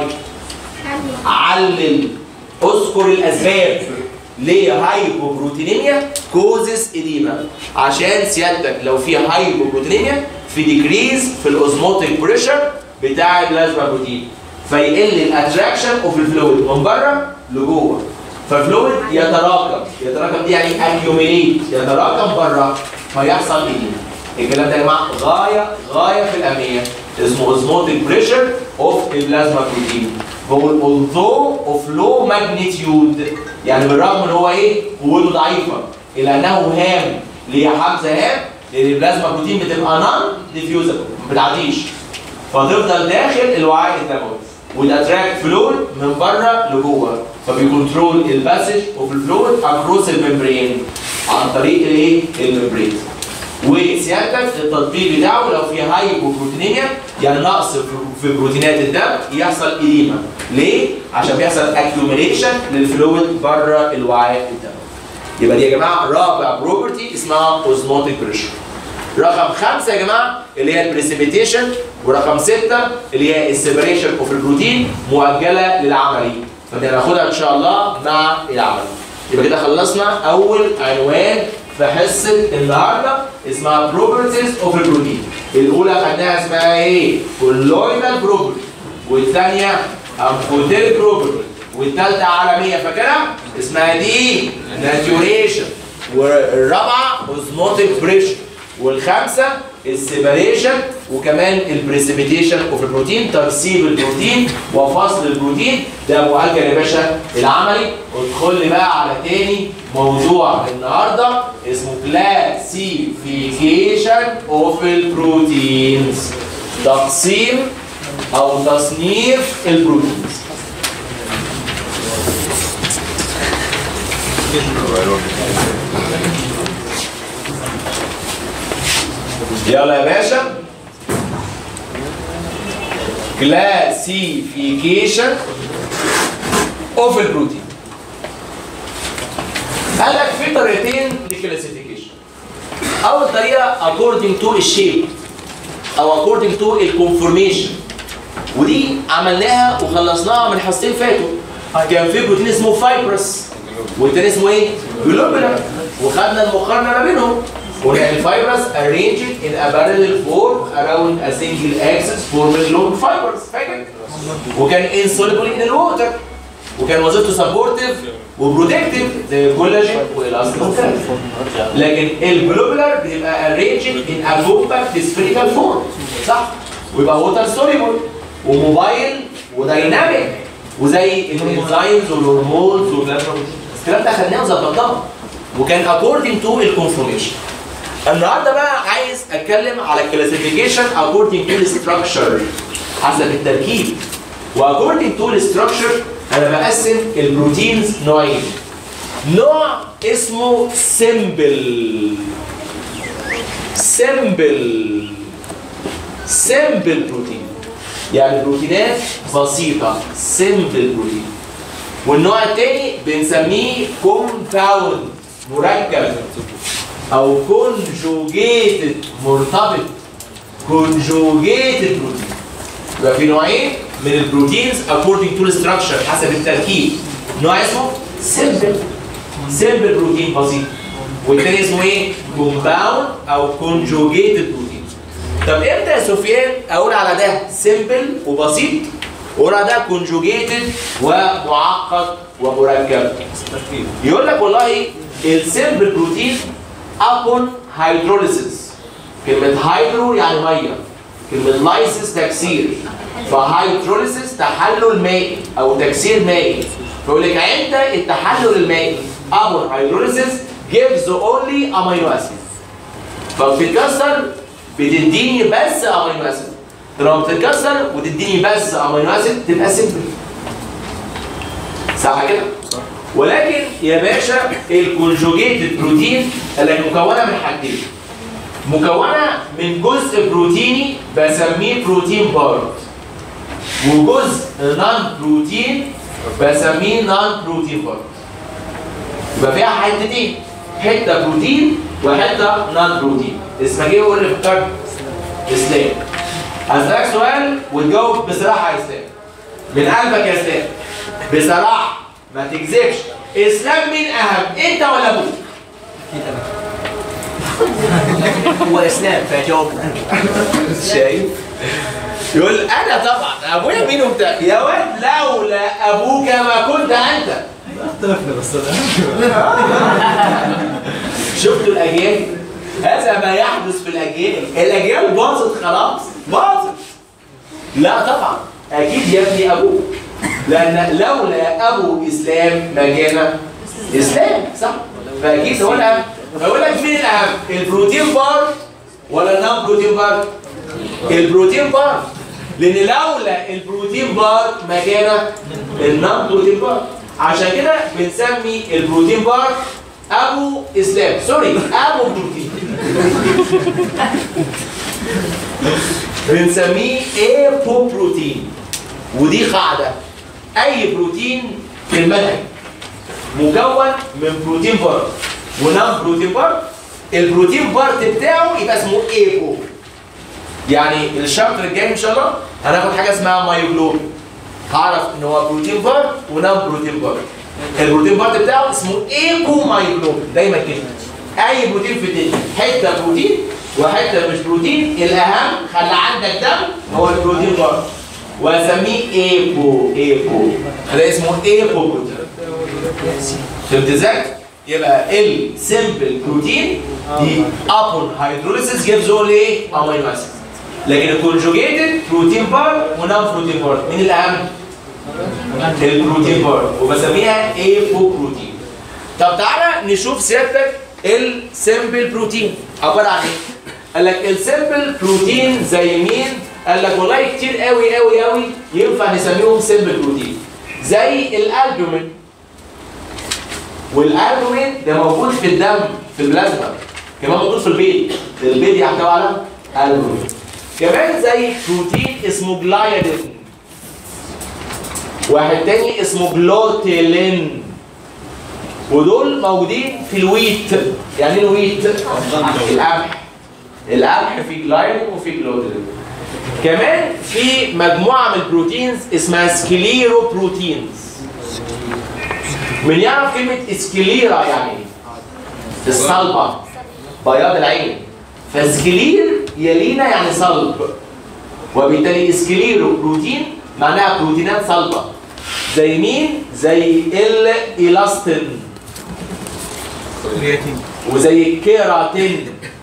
علل اذكر الاسباب ليه هايبوبروتينيميا كوزس اديما عشان سيادتك لو في هايبوبروتينيميا في ديكريز في الاوزموتيك بريشر بتاع البلازما بروتين فيقل الاتراكشن اوف الفلويد من بره لجوه فالفلويد يتراكم يتراكم دي يعني اكيوميليت يتراكم بره فيحصل اديما الكلام ده يا جماعه غايه غايه في الاهميه اسمه اوزموتيك بريشر اوف البلازما بروتين بقول although of low magnitude يعني بالرغم ان هو ايه قوته ضعيفه الا انه هام ليه يا حمزه هام لان البلازما بروتين بتبقى نون ديفيوزبل ما بتعديش فتفضل داخل الوعاء الدموي والاتراكت فلويد من بره لجوه فبيكنترول الباسج اوف الفلويد اكروس الممبرين عن طريق الايه الممبرين وسيادتك التطبيق بتاعه لو في هايبوبروتينيميا يعني نقص في- في بروتينات الدم يحصل إديمة ليه؟ عشان بيحصل اكيوميليشن للفلويد بره الوعاء الدموي يبقى دي يا جماعه رابع بروبرتي اسمها اوزموتيك بريشر رقم خمسة يا جماعة اللي هي البريسيبيتيشن ورقم ستة اللي هي السيبريشن اوف البروتين مؤجلة للعملي فدي هناخدها ان شاء الله مع العمل يبقى كده خلصنا اول عنوان في حصة النهاردة اسمها properties of البروتين الاولى خدناها اسمها ايه؟ colloidal property والثانية امفوتيل بروبرتي والثالثة عالمية فاكرها؟ اسمها دي ناتيوريشن والرابعة اوزموتيك بريشر والخامسة السيبريشن وكمان البريسيبيتيشن اوف البروتين ترسيب البروتين وفصل البروتين ده مؤجل يا باشا العملي وادخل لي بقى على تاني موضوع النهارده اسمه كلاسيفيكيشن اوف البروتينز تقسيم او تصنيف البروتينز يلا يا باشا كلاسيفيكيشن اوف البروتين قال لك في طريقتين للكلاسيفيكيشن اول طريقه according to الشيب او according to الكونفورميشن ودي عملناها وخلصناها من حصتين فاتوا كان في بروتين اسمه فايبرس والتاني اسمه ايه؟ جلوبولار وخدنا المقارنه ما بينهم قلنا الفايبرس arranged in a parallel form around a single axis forming long fibers فاكر؟ وكان insoluble in الووتر وكان وظيفته سبورتيف وبروتكتيف زي الكولاجين والاستروفيل لكن الجلوبولار بيبقى arranged in a compact spherical form صح؟ ويبقى ووتر soluble وموبايل ودايناميك وزي الانزيمز والهرمونز الكلام ده خدناه وظبطناه وكان according to الكونفورميشن النهارده بقى عايز اتكلم على الكلاسيفيكيشن according to الستراكشر حسب التركيب واكوردنج تو الستراكشر انا بقسم البروتينز نوعين نوع اسمه سيمبل سيمبل سيمبل بروتين يعني بروتينات بسيطة سيمبل بروتين والنوع الثاني بنسميه كومباوند مركب او كونجوجيتد مرتبط كونجوجيتد بروتين يبقى في نوعين من البروتينز according to the structure حسب التركيب نوع اسمه سيمبل سيمبل بروتين بسيط والتاني اسمه ايه؟ كومباوند او كونجوجيتد بروتين طب امتى يا سفيان اقول على ده سيمبل وبسيط واقول على ده كونجوجيتد ومعقد ومركب يقول لك والله السيمبل بروتين upon hydrolysis كلمة هيدرو يعني مية كلمة لايسيس تكسير فهيدروليسيس تحلل مائي أو تكسير مائي فيقول لك عند التحلل المائي upon hydrolysis gives only amino acid فبتتكسر بتديني بس امينو اسيد لما بتتكسر وتديني بس امينو اسيد تبقى سيمبل صح كده؟ ولكن يا باشا الكونجوجيتد بروتين اللي مكونه من حاجتين مكونه من جزء بروتيني بسميه بروتين بارت وجزء نون بروتين بسميه نون بروتين بارت يبقى فيها حتتين حته بروتين وحته نون بروتين اسمها ايه قول لي فكرت اسلام هسألك سؤال وتجاوب بصراحه يا اسلام من قلبك يا اسلام بصراحه ما تكذبش اسلام مين اهم انت ولا ابوك هو اسلام فجاوب شايف يقول انا طبعا ابويا مين وبتاع يا واد لولا ابوك ما كنت انت اختلفنا بس شفتوا الاجيال هذا ما يحدث في الاجيال الاجيال باظت خلاص باظت لا طبعا اكيد يا ابني ابوك لان لولا ابو اسلام ما كان اسلام صح فاكيد هو الاهم فيقول لك مين الاهم البروتين بار ولا النون بروتين بار البروتين بار لان لولا البروتين بار ما كان النون بروتين بار عشان كده بنسمي البروتين بار ابو اسلام سوري ابو بروتين بنسميه ايبو بروتين ودي قاعده اي بروتين في المنهج مكون من بروتين بار ونون بروتين بار البروتين بارت بتاعه يبقى اسمه ايبو يعني الشابتر الجاي ان شاء الله هناخد حاجه اسمها مايوجلوبين هعرف ان هو بروتين بارت ونون بروتين بارت البروتين بارت بتاعه اسمه ايبو مايوجلوبين دايما كده اي بروتين في الدنيا حته بروتين وحته مش بروتين الاهم خلي عندك دم هو البروتين بارت واسميه ايبو ايبو ده اسمه ايبو بروتين فهمت ازاي؟ يبقى السمبل بروتين دي ابون هيدروليسيس جيفز اونلي ايه؟ امينو اسيد لكن الكونجوجيتد بروتين بار ونون بروتين بار مين الاهم؟ البروتين بار وبسميها ايبو بروتين طب تعالى نشوف سيادتك السمبل بروتين عباره عن ايه؟ قال لك السمبل بروتين زي مين؟ قال لك والله كتير قوي قوي قوي ينفع نسميهم سمبل بروتين زي الالبومين والالبومين ده موجود في الدم في البلازما كمان موجود في البيض البيض يحتوي على البومين كمان زي بروتين اسمه جلايدين واحد تاني اسمه جلوتيلين ودول موجودين في الويت يعني ايه الويت؟ القمح القمح فيه جلايدين وفيه جلوتيلين كمان في مجموعه من البروتينز اسمها سكليرو بروتينز من يعرف كلمة اسكليرا يعني ايه؟ الصلبة بياض العين فاسكلير يلينا يعني صلب وبالتالي اسكليرو بروتين معناها بروتينات صلبة زي مين؟ زي الايلاستين كرياتين وزي الكيراتين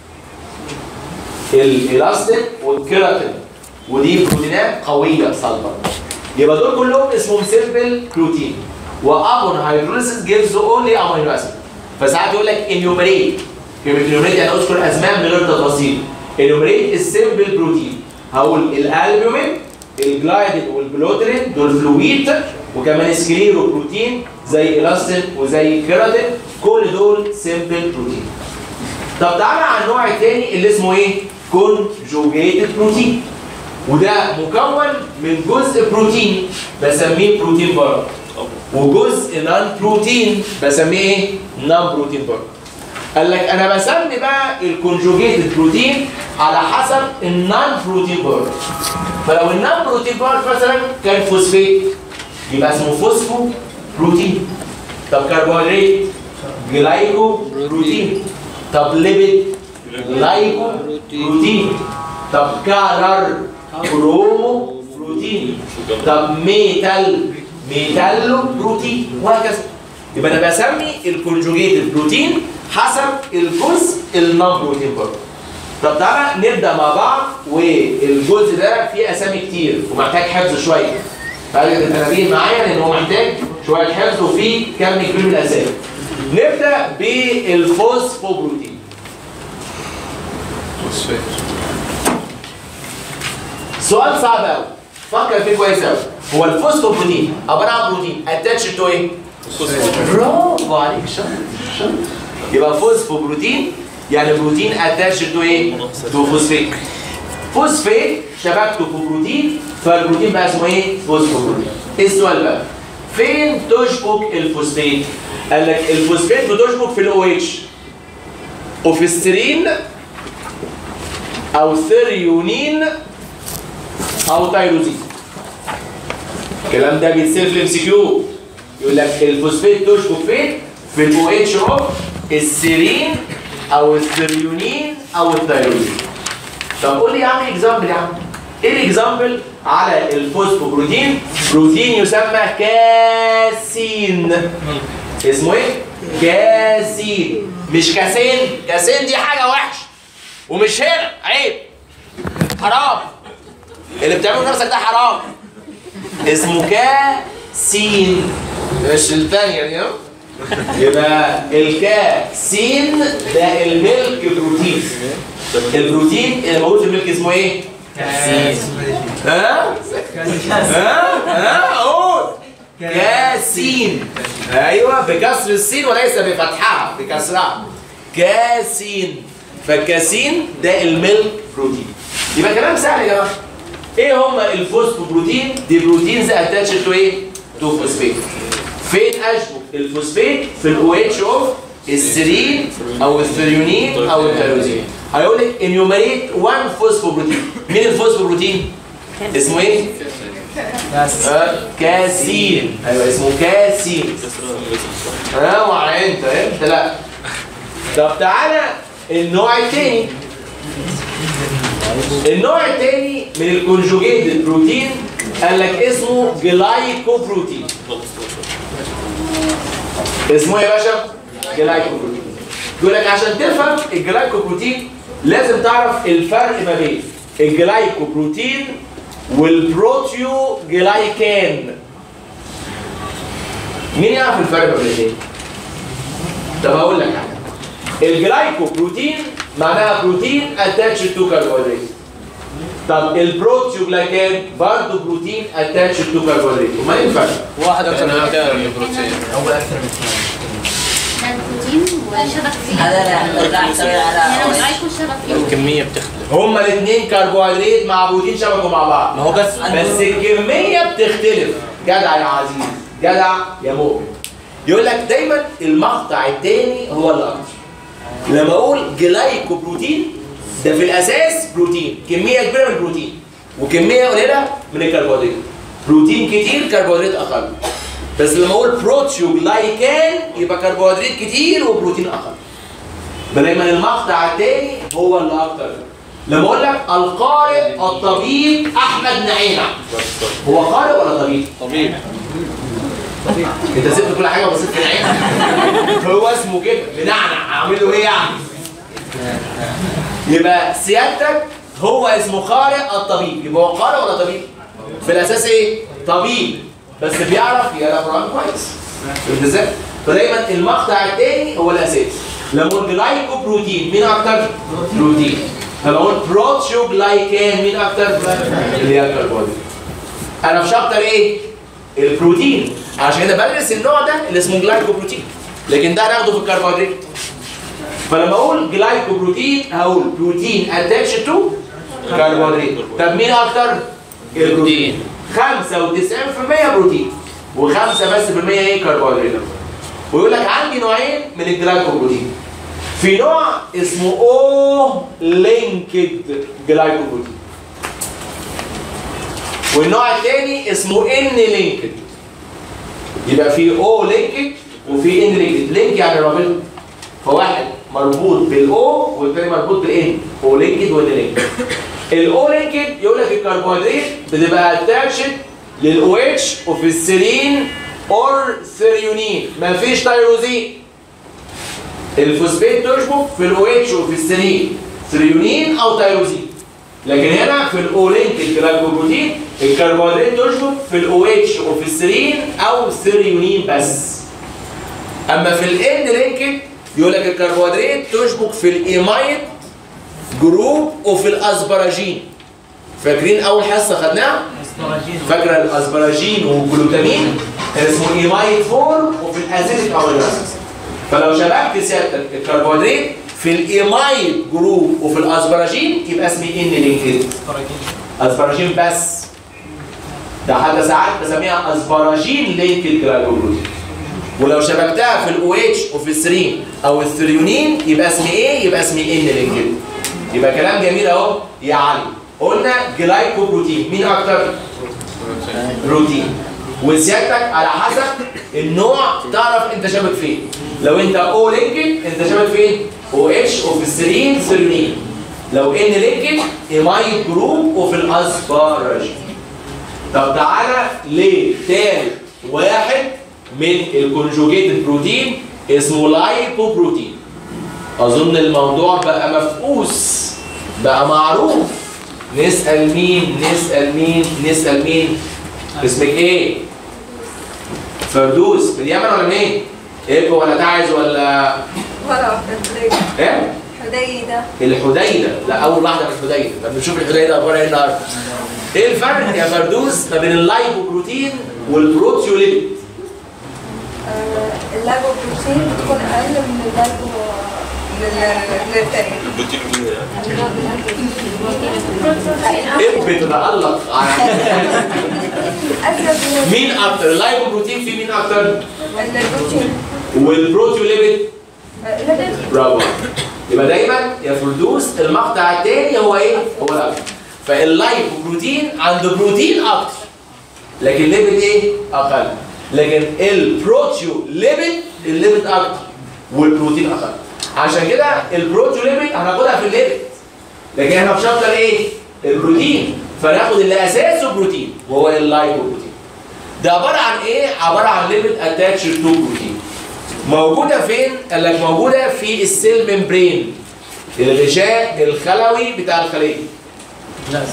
الايلاستين والكيراتين ودي بروتينات قوية صلبة يبقى دول كلهم اسمهم سيمبل بروتين وابون هيدروليسيس جيفز اونلي امينو اسيد فساعات يقول لك انيومريت كلمه انيومريت يعني اذكر اسماء من غير تفاصيل انيومريت السيمبل بروتين هقول الالبومين الجلايدين والجلوترين دول فلويد وكمان سكليرو بروتين زي الاستين وزي كيراتين كل دول سيمبل بروتين طب تعالى على النوع الثاني اللي اسمه ايه؟ كونجوجيتد بروتين وده مكون من جزء بروتين بسميه بروتين بار وجزء نون بروتين بسميه ايه؟ نون بروتين بار قال لك انا بسمي بقى الكونجوجيتد بروتين على حسب النون بروتين بار فلو النون بروتين بار مثلا كان فوسفيت يبقى اسمه فوسفو بروتين طب كربوهيدرات جلايكو بروتين طب ليبيد جلايكو بروتين طب كارر كرومو بروتين طب ميتال ميتالو بروتين وهكذا يبقى انا بسمي الكونجوجيتد بروتين حسب الجزء النون بروتين برضه طب تعالى نبدا مع بعض والجزء ده فيه اسامي كتير ومحتاج حفظ شويه فقال التنابيه معايا لان هو محتاج شويه حفظ وفيه كم كبير من الاسامي نبدا بالفوسفوبروتين سؤال صعب قوي فكر فيه كويس قوي هو الفوسفوبروتين عباره عن بروتين اتاتش تو ايه؟ برافو عليك شاطر شاطر يبقى فوسفوبروتين يعني بروتين اتاتش تو ايه؟ تو فوسفيت فوسفيت شبكته في بروتين فالبروتين بقى اسمه ايه؟ فوسفوبروتين ايه السؤال بقى؟ فين تشبك الفوسفيت؟ قال لك الفوسفيت بتشبك في الاو اتش اوفسترين او ثريونين او تايروزين الكلام ده بيتصير في الام سي كيو يقول لك الفوسفيت تشبك فين؟ في الاو اتش اوف السيرين او الثريونين او التايروزين طب قول لي يا عم اكزامبل يا عم ايه الاكزامبل على الفوسفوبروتين بروتين يسمى كاسين اسمه ايه كاسين مش كاسين كاسين دي حاجه وحشه ومش هنا عيب حرام اللي بتعمله نفسك ده حرام اسمه كاسين مش الثانيه دي ها؟ يبقى الكاسين ده الميلك بروتين البروتين اللي موجود في الميلك اسمه ايه؟ ها؟ ها؟ ها؟ قول كاسين ايوه بكسر السين وليس بفتحها بكسرها كاسين فالكاسين ده الميلك بروتين يبقى كلام سهل يا جماعه ايه هم الفوسفوبروتين دي بروتينز اتاتش تو ايه تو فوسفيت فين اشبك الفوسفيت في الاو اتش اوف السيرين او الثريونين او التيروزين هيقول لك انيوميريت 1 فوسفوبروتين مين الفوسفوبروتين اسمه ايه آه، كاسين ايوه اسمه كاسين اوعى انت انت لا طب تعالى النوع الثاني النوع الثاني من الكونجوجيتد بروتين قال لك اسمه جلايكوبروتين اسمه ايه يا باشا؟ جلايكوبروتين يقول لك عشان تفهم الجلايكوبروتين لازم تعرف الفرق ما بين الجلايكوبروتين والبروتيو جلايكان مين يعرف الفرق ما بين الاثنين؟ طب هقول لك حاجه الجلايكوبروتين معناها بروتين اتاتش تو كربوهيدرات طب البروتيوجلايكان برضه بروتين اتاتش تو كربوهيدرات امال ايه الفرق؟ واحد اكثر من الثاني بروتين اول اكثر من الثاني ده البروتين وشبك فيه هذا لا لا يحتوي على هنا الجلايكو شبك فيه الكميه بتختلف هما الاثنين كربوهيدرات مع بروتين شبكوا مع بعض ما هو بس بس الكميه بتختلف جدع يا عزيز جدع يا مؤمن يقول لك دايما المقطع الثاني هو الاكتر لما اقول جلايكو بروتين ده في الاساس بروتين كميه كبيره من البروتين وكميه قليله من الكربوهيدرات بروتين كتير كربوهيدرات اقل بس لما اقول بروتيو جلايكان يبقى كربوهيدرات كتير وبروتين اقل دايما المقطع الثاني هو اللي اكتر لما اقول لك القارئ الطبيب احمد نعيمه هو قارئ ولا طبيب؟ طبيب انت سبت كل حاجه وبصيت في نعيمه هو اسمه كده منعنع اعمل له ايه يعني؟ يبقى سيادتك هو اسمه قارئ الطبيب يبقى هو قارئ ولا طبيب؟ في الاساس ايه؟ طبيب بس بيعرف يقرا قران كويس فهمت ازاي؟ فدايما المقطع الثاني هو الاساس لما اقول جلايكو بروتين مين اكتر؟ بروتين لما اقول بروتيو جلايكان مين اكتر؟ اللي هي الكربوهيدرات انا في شابتر ايه؟ البروتين عشان كده بدرس النوع ده اللي اسمه جلايكوبروتين لكن ده هناخده في الكربوهيدرات فلما اقول جلايكوبروتين هقول بروتين اتاتش تو كربوهيدرات طب مين اكتر؟ البروتين 95% بروتين وخمسة بس في المية ايه كربوهيدرات ويقول لك عندي نوعين من الجلايكوبروتين في نوع اسمه او لينكد جلايكوبروتين والنوع الثاني اسمه ان لينكد يبقى في او لينكد وفي ان لينكد لينك يعني رابط فواحد مربوط بالاو والثاني مربوط بالان او لينكد وان لينكد الاو لينكد يقول لك الكربوهيدرات بتبقى اتاتشد للاو اتش وفي السيرين اور ثريونين مفيش تيروزين الفوسفات تشبك في الاو اتش وفي السيرين ثريونين او تيروزين لكن هنا في الاولينك الجلايكوبروتين الكربوهيدرات تشبك في الاو اتش وفي السيرين او الثريونين بس اما في الان لينكد يقول لك الكربوهيدرات تشبك في الايمايد جروب وفي الاسبراجين فاكرين اول حصه خدناها فاكره الاسبراجين والجلوتامين كان اسمه ايمايد فورم وفي الاسيتيك امينو اسيد فلو شبكت سيادتك الكربوهيدرات في الايمايد جروب وفي الاسبراجين يبقى اسمي ان لينكد اسبراجين بس ده حاجه ساعات بسميها اسبراجين لينكد جلايكوبروتين ولو شبكتها في الاو اتش وفي السرين او الثريونين يبقى اسمي ايه؟ يبقى اسمي ان لينكد يبقى كلام جميل اهو يا علي قلنا جلايكوبروتين مين اكتر؟ بروتين وسيادتك على حسب النوع تعرف انت شابك فين لو انت او لينكد انت شابك فين او اتش وفي السيرين سيرينين لو ان لينكد ايمايد جروب وفي الاسبارجين طب تعالى لتالت واحد من الكونجوجيتد بروتين اسمه لايبوبروتين اظن الموضوع بقى مفقوس بقى معروف نسال مين نسال مين نسال مين اسمك ايه فردوس من اليمن ولا منين ايه ولا تعز ولا ولا واحدة حديدة ايه حديدة الحديده لا اول واحده من الحديده طب نشوف الحديده اخبارها ايه النهارده ايه الفرق يا فردوس ما بين اللايبوبروتين والبروتيوليبيد آه، اللايبوبروتين بتكون أقل من اللايبو من التاني ايه بتتعلق على أزيد من مين اكتر اللايبوبروتين في مين اكتر البروتين والبروتيوليبيد ليبيد برافو يبقى دايما يا فردوس المقطع الثاني هو ايه؟ هو الاكتر فاللايبوبروتين عنده بروتين اكتر لكن ليبيد ايه؟ اقل لكن البروتيو ليبيد الليبيد اكتر والبروتين اقل عشان كده البروتيو ليبيد هناخدها في الليبيد لكن احنا في شابتر ايه؟ البروتين فناخد اللي اساسه بروتين وهو اللايبوبروتين ده عباره عن ايه؟ عباره عن ليبيد اتاتشد تو بروتين موجودة فين؟ قال لك موجودة في السيل ممبرين الغشاء الخلوي بتاع الخلية لازم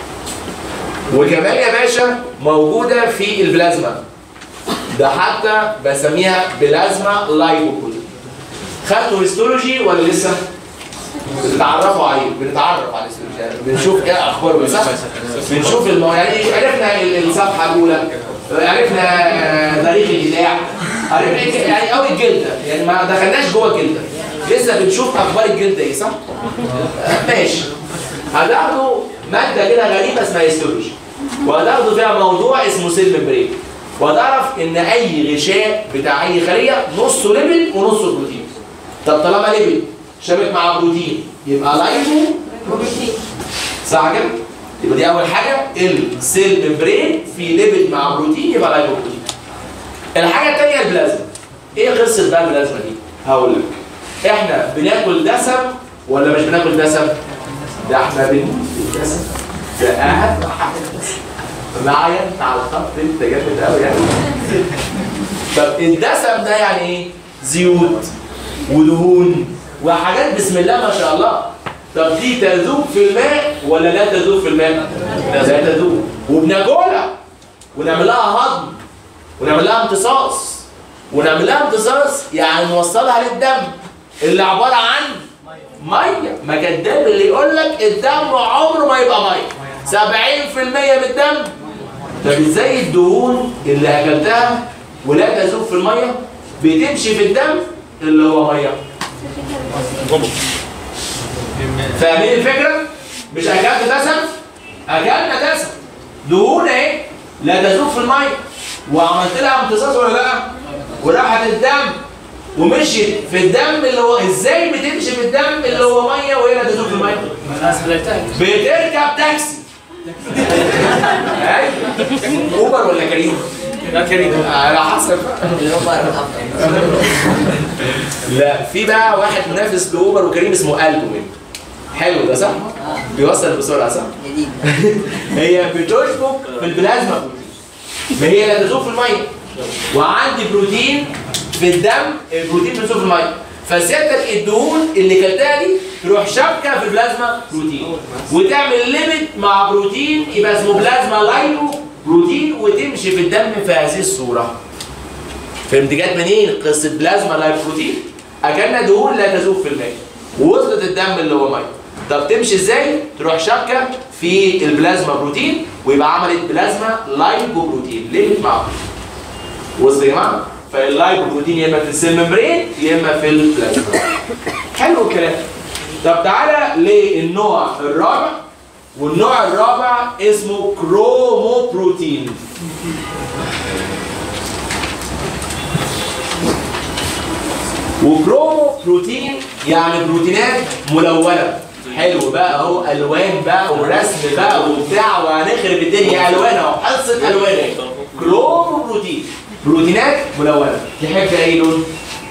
وكمان يا باشا موجودة في البلازما ده حتى بسميها بلازما لايبوبول خدتوا هيستولوجي ولا لسه؟ بتتعرفوا عليه بنتعرف على الهيستولوجي يعني بنشوف ايه اخباره صح؟ بنشوف المو... يعني عرفنا ال- الصفحة الأولى عرفنا آه، تاريخ الإذاع عرفنا إيه ك- يعني أو الجلدة يعني ما دخلناش جوه الجلدة لسه بنشوف أخبار الجلدة إيه صح؟ آه، ماشي هتاخدوا مادة كده غريبة اسمها هيستولوجي وهتاخدوا فيها موضوع اسمه سيل ممبرين وهتعرف إن أي غشاء بتاع أي خلية نصه ليبيد ونصه بروتين طب طالما ليبيد شابك مع بروتين يبقى لايبو بروتين صح كده؟ يبقى دي اول حاجه السيل ممبرين في ليبيد مع بروتين يبقى لايبو بروتين الحاجه الثانيه البلازما ايه قصه بقى البلازما دي هقول لك احنا بناكل دسم ولا مش بناكل دسم ده احنا بنموت في الدسم ده اهم حاجه الدسم معايا انت على الخط انت جامد قوي يعني طب الدسم ده يعني ايه زيوت ودهون وحاجات بسم الله ما شاء الله طب دي تذوب في الماء ولا لا تذوب في الماء؟ لا تذوب وبناكلها ونعمل لها هضم ونعمل لها امتصاص ونعمل لها امتصاص يعني نوصلها للدم اللي عباره عن ميه ما كداب اللي يقول لك الدم عمره ما يبقى ميه 70% من الدم طب ازاي الدهون اللي اكلتها ولا تذوب في الميه بتمشي في الدم اللي هو ميه فاهمين الفكره مش اكلت دسم اكلنا دسم دهون اهي لا تذوب في الميه وعملت لها امتصاص ولا لا وراحت الدم ومشيت في الدم اللي هو ازاي بتمشي في الدم اللي هو ميه وهي لا تذوب في الميه بتركب تاكسي ايوه اوبر ولا كريم؟ لا كريم على حسب لا في بقى واحد منافس لاوبر وكريم اسمه البومين حلو ده صح؟ بيوصل بسرعه صح؟ هي بتشبك في البلازما ما هي لا تذوب في الميه وعندي بروتين في الدم البروتين بيذوب في الميه فسيادتك الدهون اللي كلتها دي تروح شابكه في البلازما بروتين وتعمل ليميت مع بروتين يبقى اسمه بلازما لايبو بروتين وتمشي في الدم في هذه الصوره فهمت جت منين قصه بلازما لايف بروتين اكلنا دهون لا تذوب في الماء ووصلت الدم اللي هو ميه طب تمشي ازاي تروح شابكه في البلازما بروتين ويبقى عملت بلازما لايبو بروتين ليه مع بعض وصل يا جماعه فاللايبو بروتين يا اما في السيل ممبرين يا اما في البلازما حلو الكلام طب تعالى للنوع الرابع والنوع الرابع اسمه كرومو بروتين وكرومو بروتين يعني بروتينات ملونه حلو بقى اهو الوان بقى ورسم بقى وبتاع وهنخرب الدنيا الوان اهو حصه الوان اهي كرومو بروتين بروتينات ملونه تحب اي لون؟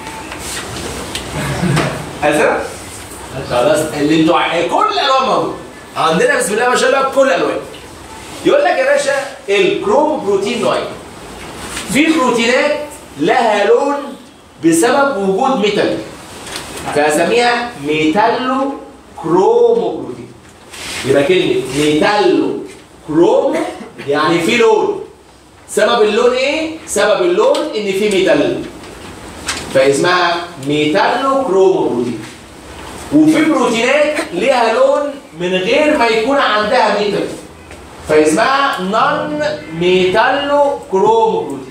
ازرق خلاص اللي انتوا ع- كل الالوان موجوده عندنا بسم الله ما شاء الله كل الالوان يقول لك يا باشا الكرومو بروتين نوعين في بروتينات لها لون بسبب وجود ميتال فاسميها ميتالو كرومو بروتين يبقى كلمه ميتالو كرومو يعني في لون سبب اللون ايه سبب اللون ان في ميتال فاسمها ميتالو كرومو بروتين وفي بروتينات ليها لون من غير ما يكون عندها ميتال فاسمها نون ميتالو كرومو بروتين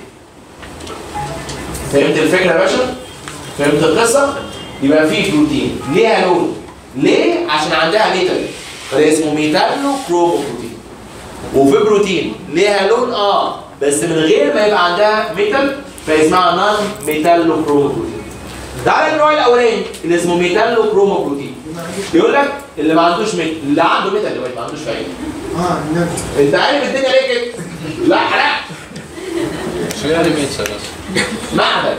فهمت الفكره يا باشا؟ فهمت القصه؟ يبقى في بروتين ليها لون ليه؟ عشان عندها ميتال فده اسمه ميتالو كرومو بروتين وفي بروتين ليها لون اه بس من غير ما يبقى عندها ميتال فاسمها نون ميتالو كرومو بروتين تعالى النوع الاولاني اللي اسمه ميتالو كرومو بروتين يقول لك اللي ما عندوش ميتال اللي عنده ميتال اللي ما عندوش فايده اه النبي انت عارف الدنيا ليه كده؟ لا حرام شو يعني ميتسا بس؟ معدن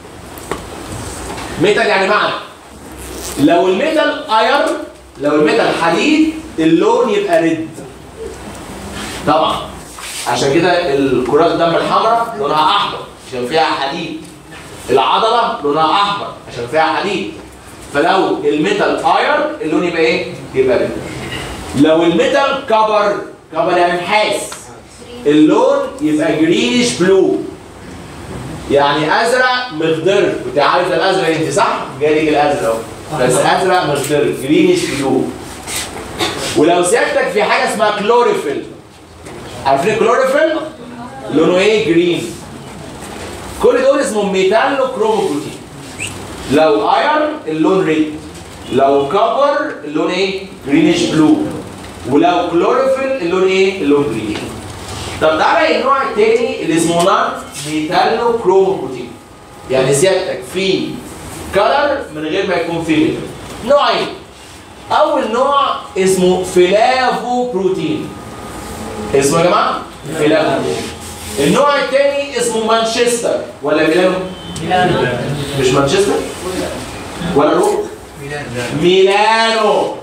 ميتال يعني معدن لو الميتال اير لو الميتال حديد اللون يبقى ريد طبعا عشان كده الكرات الدم الحمراء لونها احمر عشان فيها حديد العضله لونها احمر عشان فيها حديد فلو الميتال اير اللون يبقى ايه؟ يبقى ريد لو الميتال كبر كبر يعني نحاس اللون يبقى جرينش بلو يعني ازرق مخضر كنت عارف الازرق انت صح؟ جالك الازرق اهو بس ازرق مخضر جرينش بلو ولو سيادتك في حاجه اسمها كلوروفيل عارفين كلوروفيل؟ لونه ايه؟ جرين كل دول اسمهم ميتالو كروموبروتين لو ايرون اللون ريد لو كبر اللون ايه؟ جرينش بلو ولو كلوروفيل اللون ايه؟ اللون جرين طب تعالى النوع الثاني اللي اسمه نون ميتالو كروموبروتين يعني سيادتك في كلر من غير ما يكون فيه ميتال نوعين اول نوع اسمه فلافو بروتين اسمه يا جماعه فلافو النوع الثاني اسمه مانشستر ولا ميلانو مش مانشستر ولا روم ميلانو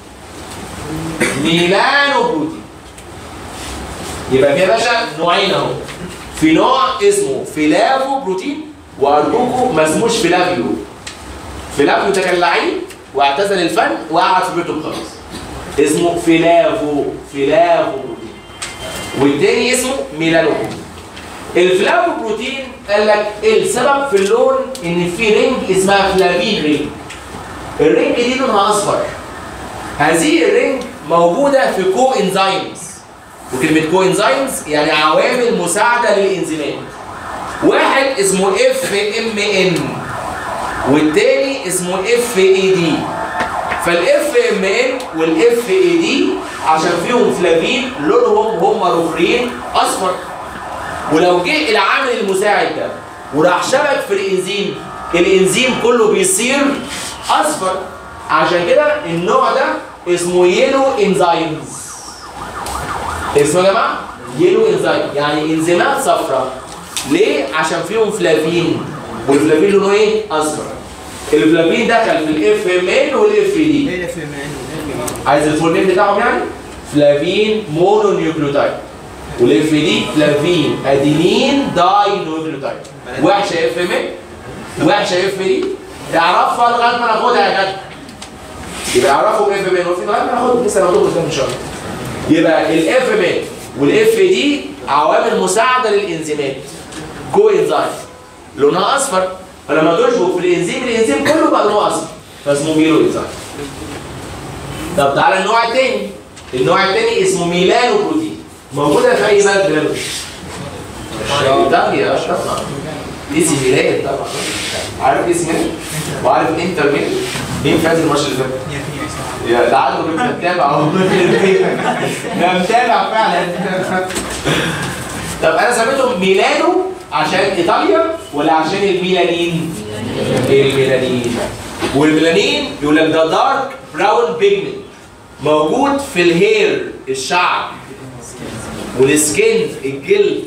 ميلانو بروتين يبقى في يا باشا نوعين اهو في نوع اسمه فلافو بروتين وارجوكم ما اسموش فلافيو فلافيو ده كان لعيب واعتزل الفن وقعد في بيته خالص اسمه فلافو فلافو بروتين والتاني اسمه ميلانو الفلافو بروتين قال لك السبب في اللون ان في رينج اسمها فلافين رينج الرينج دي لونها اصفر هذه الرينج موجوده في كو انزيمز وكلمة كو انزيمز يعني عوامل مساعدة للانزيمات. واحد اسمه اف ام ان والتاني اسمه اف اي دي. فالاف ام ان والاف اي دي عشان فيهم فلافين لونهم هم رخرين اصفر. ولو جه العامل المساعد ده وراح شبك في الانزيم الانزيم كله بيصير اصفر. عشان كده النوع ده اسمه يلو انزيمز. اسمه يا جماعه يلو انزيم يعني انزيمات صفراء ليه عشان فيهم فلافين والفلافين لونه ايه اصفر الفلافين دخل في الاف ام ان والاف دي ايه في من عايز الفول نيم بتاعهم يعني فلافين مونو نيوكليوتايد والاف دي فلافين ادينين داي نيوكليوتايد وحشه اف ام ان وحشه اف دي تعرفها لغايه ما ناخدها يا جدع يبقى اعرفوا اف ام ان وفي لغايه ما ناخدها لسه هناخدها قدام ان شاء الله يبقى الاف ام والاف دي عوامل مساعده للانزيمات كو انزيم لونها اصفر فلما تشبك في الانزيم الانزيم كله بقى لونه اصفر فاسمه ميلو انزيم طب تعالى النوع الثاني النوع الثاني اسمه ميلانو بروتين موجوده في اي بلد بلاد ايطاليا اشرف اسم ميلان طبعا عارف اسم مين؟ وعارف انتر مين؟ مين فاز الماتش اللي فات؟ يا تعالوا انت متابع اهو انا متابع فعلا طب انا سميتهم ميلانو عشان ايطاليا ولا عشان الميلانين؟ الميلانين والميلانين يقول لك ده دارك براون بيجمنت موجود في الهير الشعر والسكين الجلد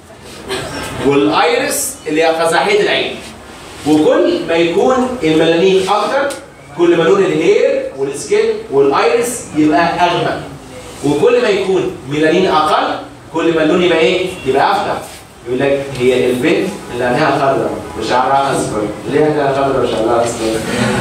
والايرس اللي هي قزحيه العين وكل ما يكون الميلانين اكتر كل ما لون الهير والسكين والايرس يبقى اغمق وكل ما يكون ميلانين اقل كل ما اللون يبقى ايه؟ يبقى افتح يقول لك هي البنت اللي عينيها خضراء وشعرها اصفر ليه عينيها خضراء وشعرها اصفر؟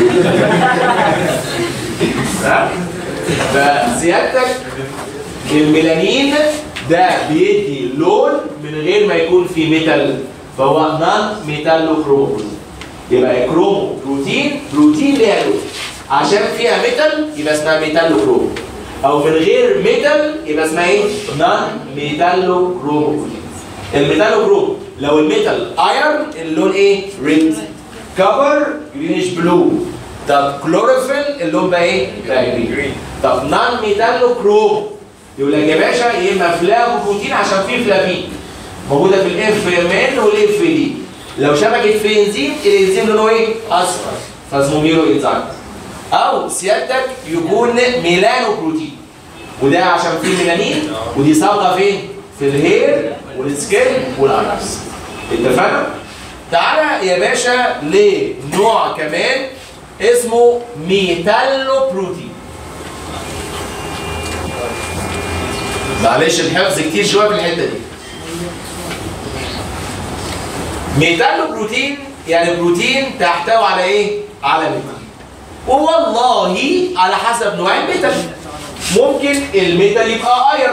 ها؟ فسيادتك الميلانين ده بيدي لون من غير ما يكون فيه ميتال فهو نون ميتالو كروموزوم يبقى كرومو بروتين بروتين ليها لون عشان فيها ميتال يبقى اسمها ميتالو كرومو او من غير ميتال يبقى اسمها ايه؟ نون ميتالو كرومو بروتين الميتالو كرومو لو الميتال ايرون اللون ايه؟ ريد كبر جرينش بلو طب كلوروفيل اللون بقى ايه؟ بقى جرين طب نون ميتالو كرومو يقول لك يا باشا يا اما فلافو بروتين عشان فيه فلافين موجوده في الاف ام ان والاف دي لو شبكت في انزيم الانزيم لونه ايه؟ اصفر فاسمه ميلو انزيم او سيادتك يكون ميلانو بروتين وده عشان فيه ميلانين ودي سابقه فين؟ في الهير والسكين والايرس اتفقنا؟ تعالى يا باشا لنوع كمان اسمه ميتالو بروتين معلش الحفظ كتير شويه في الحته دي ميتالو بروتين يعني بروتين تحتوي على ايه؟ على ميتال والله على حسب نوع الميتال ممكن الميتال يبقى ايرن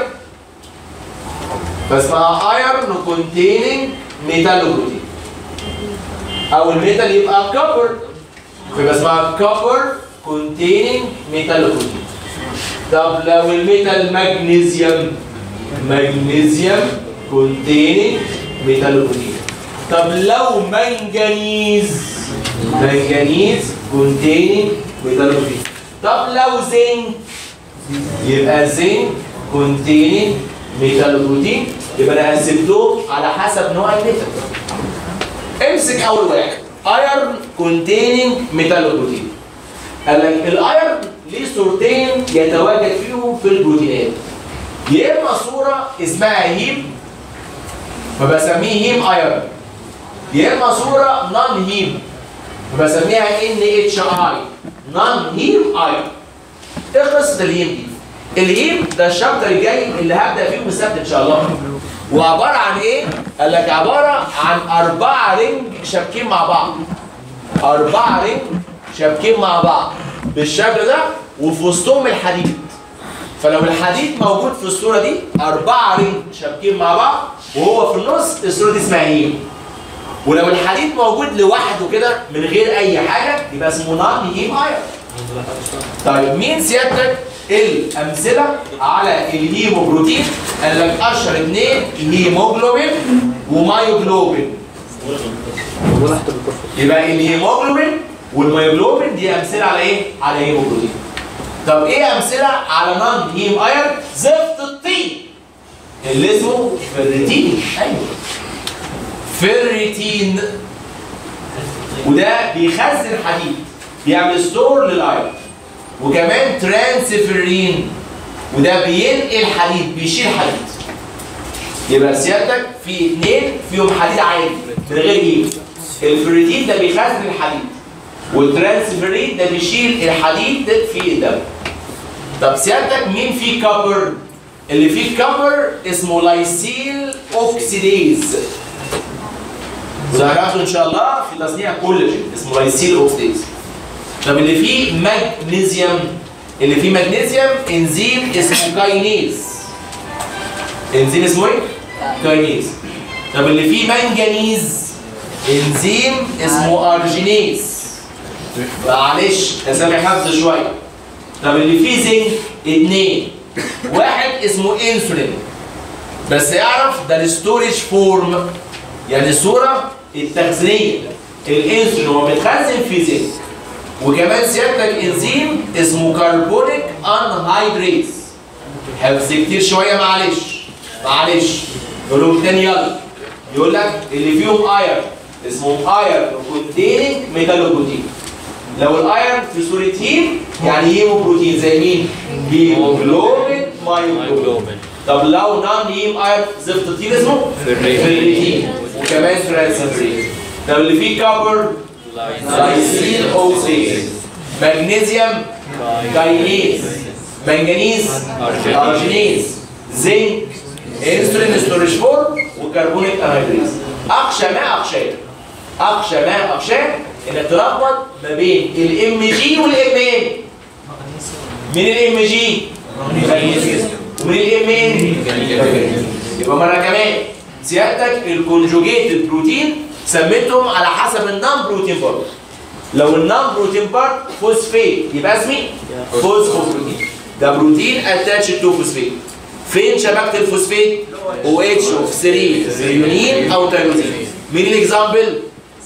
فاسمها ايرن كونتيننج ميتالو بروتين او الميتال يبقى كوبر فيبقى اسمها كوبر كونتيننج ميتالو بروتين طب لو الميتال مغنيسيوم مغنيسيوم كونتيننج ميتالو بروتين طب لو منجنيز منجنيز كونتيننج ميتالو بروتين طب لو زنك يبقى زنك كونتيننج ميتالو بروتين يبقى انا قسمتهم على حسب نوع الميتال امسك اول واحد ايرن كونتيننج ميتالو بروتين قال لك الايرن ليه صورتين يتواجد فيهم في البروتينات يا اما صوره اسمها هيم فبسميه هيم ايرن يا اما صوره نون هيم فبسميها ان اتش اي نون هيم ايرن ايه قصه الهيم دي؟ الهيم ده الشابتر الجاي اللي هبدا فيه من السبت ان شاء الله وعباره عن ايه؟ قال لك عباره عن اربعه رينج شابكين مع بعض اربعه رينج شابكين مع بعض بالشكل ده وفي وسطهم الحديد فلو الحديد موجود في الصوره دي اربعه رينج شابكين مع بعض وهو في النص الصوره دي اسمها هيم ولو الحديد موجود لوحده كده من غير اي حاجه يبقى اسمه نون هيم ايرون طيب مين سيادتك الامثله على الهيموبروتين قال لك اشهر اثنين هيموجلوبين ومايوجلوبين يبقى الهيموجلوبين والمايوجلوبين دي امثله على ايه؟ على هيموبروتين طب ايه امثله على نون هيم ايرون زفت الطين اللي اسمه فيريتين ايوه فيريتين وده بيخزن حديد بيعمل ستور للايرون وكمان ترانسفيرين وده بينقل حديد بيشيل حديد يبقى سيادتك في اثنين فيهم حديد عادي من غير هيم الفيريتين ده بيخزن الحديد والترانسفيرين ده بيشيل الحديد في الدم طب سيادتك مين فيه كابر اللي فيه كابر اسمه لايسيل اوكسيديز وده هناخده ان شاء الله في تصنيع كولاجين اسمه لايسيل اوكسيديز طب اللي فيه مغنيسيوم اللي فيه مغنيسيوم انزيم اسمه كاينيز انزيم اسمه ايه؟ كاينيز طب اللي فيه منجنيز انزيم اسمه ارجينيز معلش اسامي حفظ شويه طب اللي فيه زنك اتنين واحد اسمه انسولين بس اعرف ده الستورج فورم يعني الصوره التخزينيه الانسولين هو متخزن في زنك وكمان سيادتك انزيم اسمه كربونيك انهيدريز حفظ كتير شويه معلش معلش نقولهم تاني يلا يقول لك اللي فيهم ايرن اسمهم ايرن كونتيننج ميتالوبروتين لو الايرن في صوره هيم يعني هيموبروتين زي مين؟ هيموجلوبين مايوجلوبين طب لو نون هيم ايرن زفت الطين اسمه فيريتين وكمان ترانسفيرين طب اللي فيه كابر لايسيل اوكسيز مغنيسيوم كاينيز منجنيز ارجينيز زنك انسولين ستورج فورم وكربونيك انهيدريز اخشى ما اخشاه اخشى ما اخشاه انك تلخبط ما بين الام جي والام ان من الام جي ومن الام ان يبقى مره كمان سيادتك الكونجوجيتد بروتين سميتهم على حسب النون بروتين بارت لو النون بروتين بارت فوسفيت يبقى اسمي فوسفوبروتين ده بروتين اتاتش تو فوسفيت فين شبكه الفوسفيت او اتش اوف 3 زيونين او تيروزين مين الاكزامبل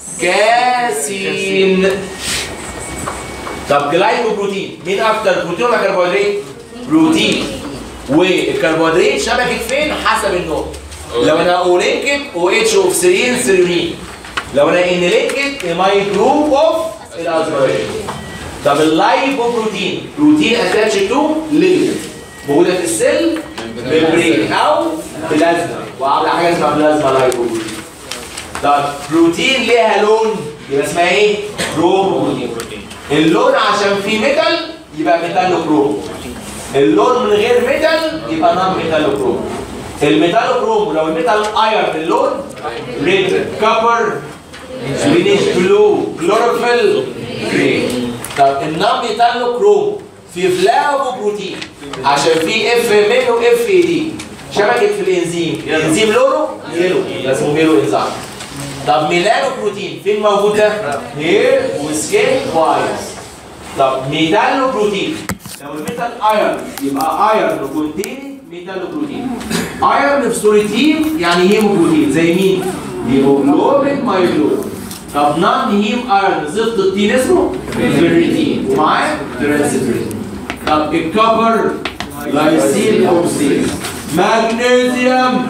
كاسين طب جلايكوبروتين مين اكتر بروتين ولا كربوهيدرات بروتين والكربوهيدرات شبكت فين حسب النوع لو انا اولينكت او اتش اوف 3 سيرينين لو انا ان لينكد ماي جروب اوف الازبرين طب اللايبوبروتين بروتين اتاتش تو لينكد موجوده في السيل ممبرين او بلازما وعامله حاجه اسمها بلازما لايبوبروتين طب بروتين ليها لون يبقى اسمها ايه؟ بروبروتين اللون عشان فيه ميتال يبقى ميتالوكروم اللون من غير ميتال يبقى نون ميتالوكروم الميتالوكروم لو الميتال ايرن اللون ريد كوبر جرينيش بلو كلوروفيل جرين طب النون ميتالوكروم في فلافو بروتين عشان في اف ام واف اي دي شبكه في الانزيم الانزيم لونه يلو ده اسمه ميلو انزيم طب ميلانو بروتين فين موجود ده؟ هير وسكين وايرز طب ميتالو بروتين لو الميتال ايرون يبقى ايرون كونتين ميتالو بروتين ايرون في صوره هيم يعني هيمو بروتين زي مين؟ هيموجلوبين مايجلوبين طب نون هيم ايرون زفت التين اسمه فيريتين ومعاه ترانسفيرين طب الكبر لايسيل اوكسيد مغنيسيوم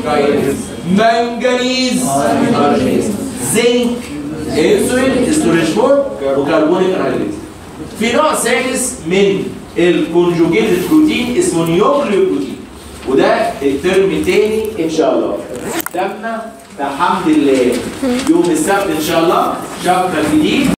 منجنيز زنك انسولين ستوريج فور وكربونيك انهيدريت في نوع سادس من الكونجوجيتد بروتين اسمه نيوكليو بروتين وده الترم الثاني ان شاء الله قدامنا بحمد الله يوم السبت ان شاء الله شابتر جديد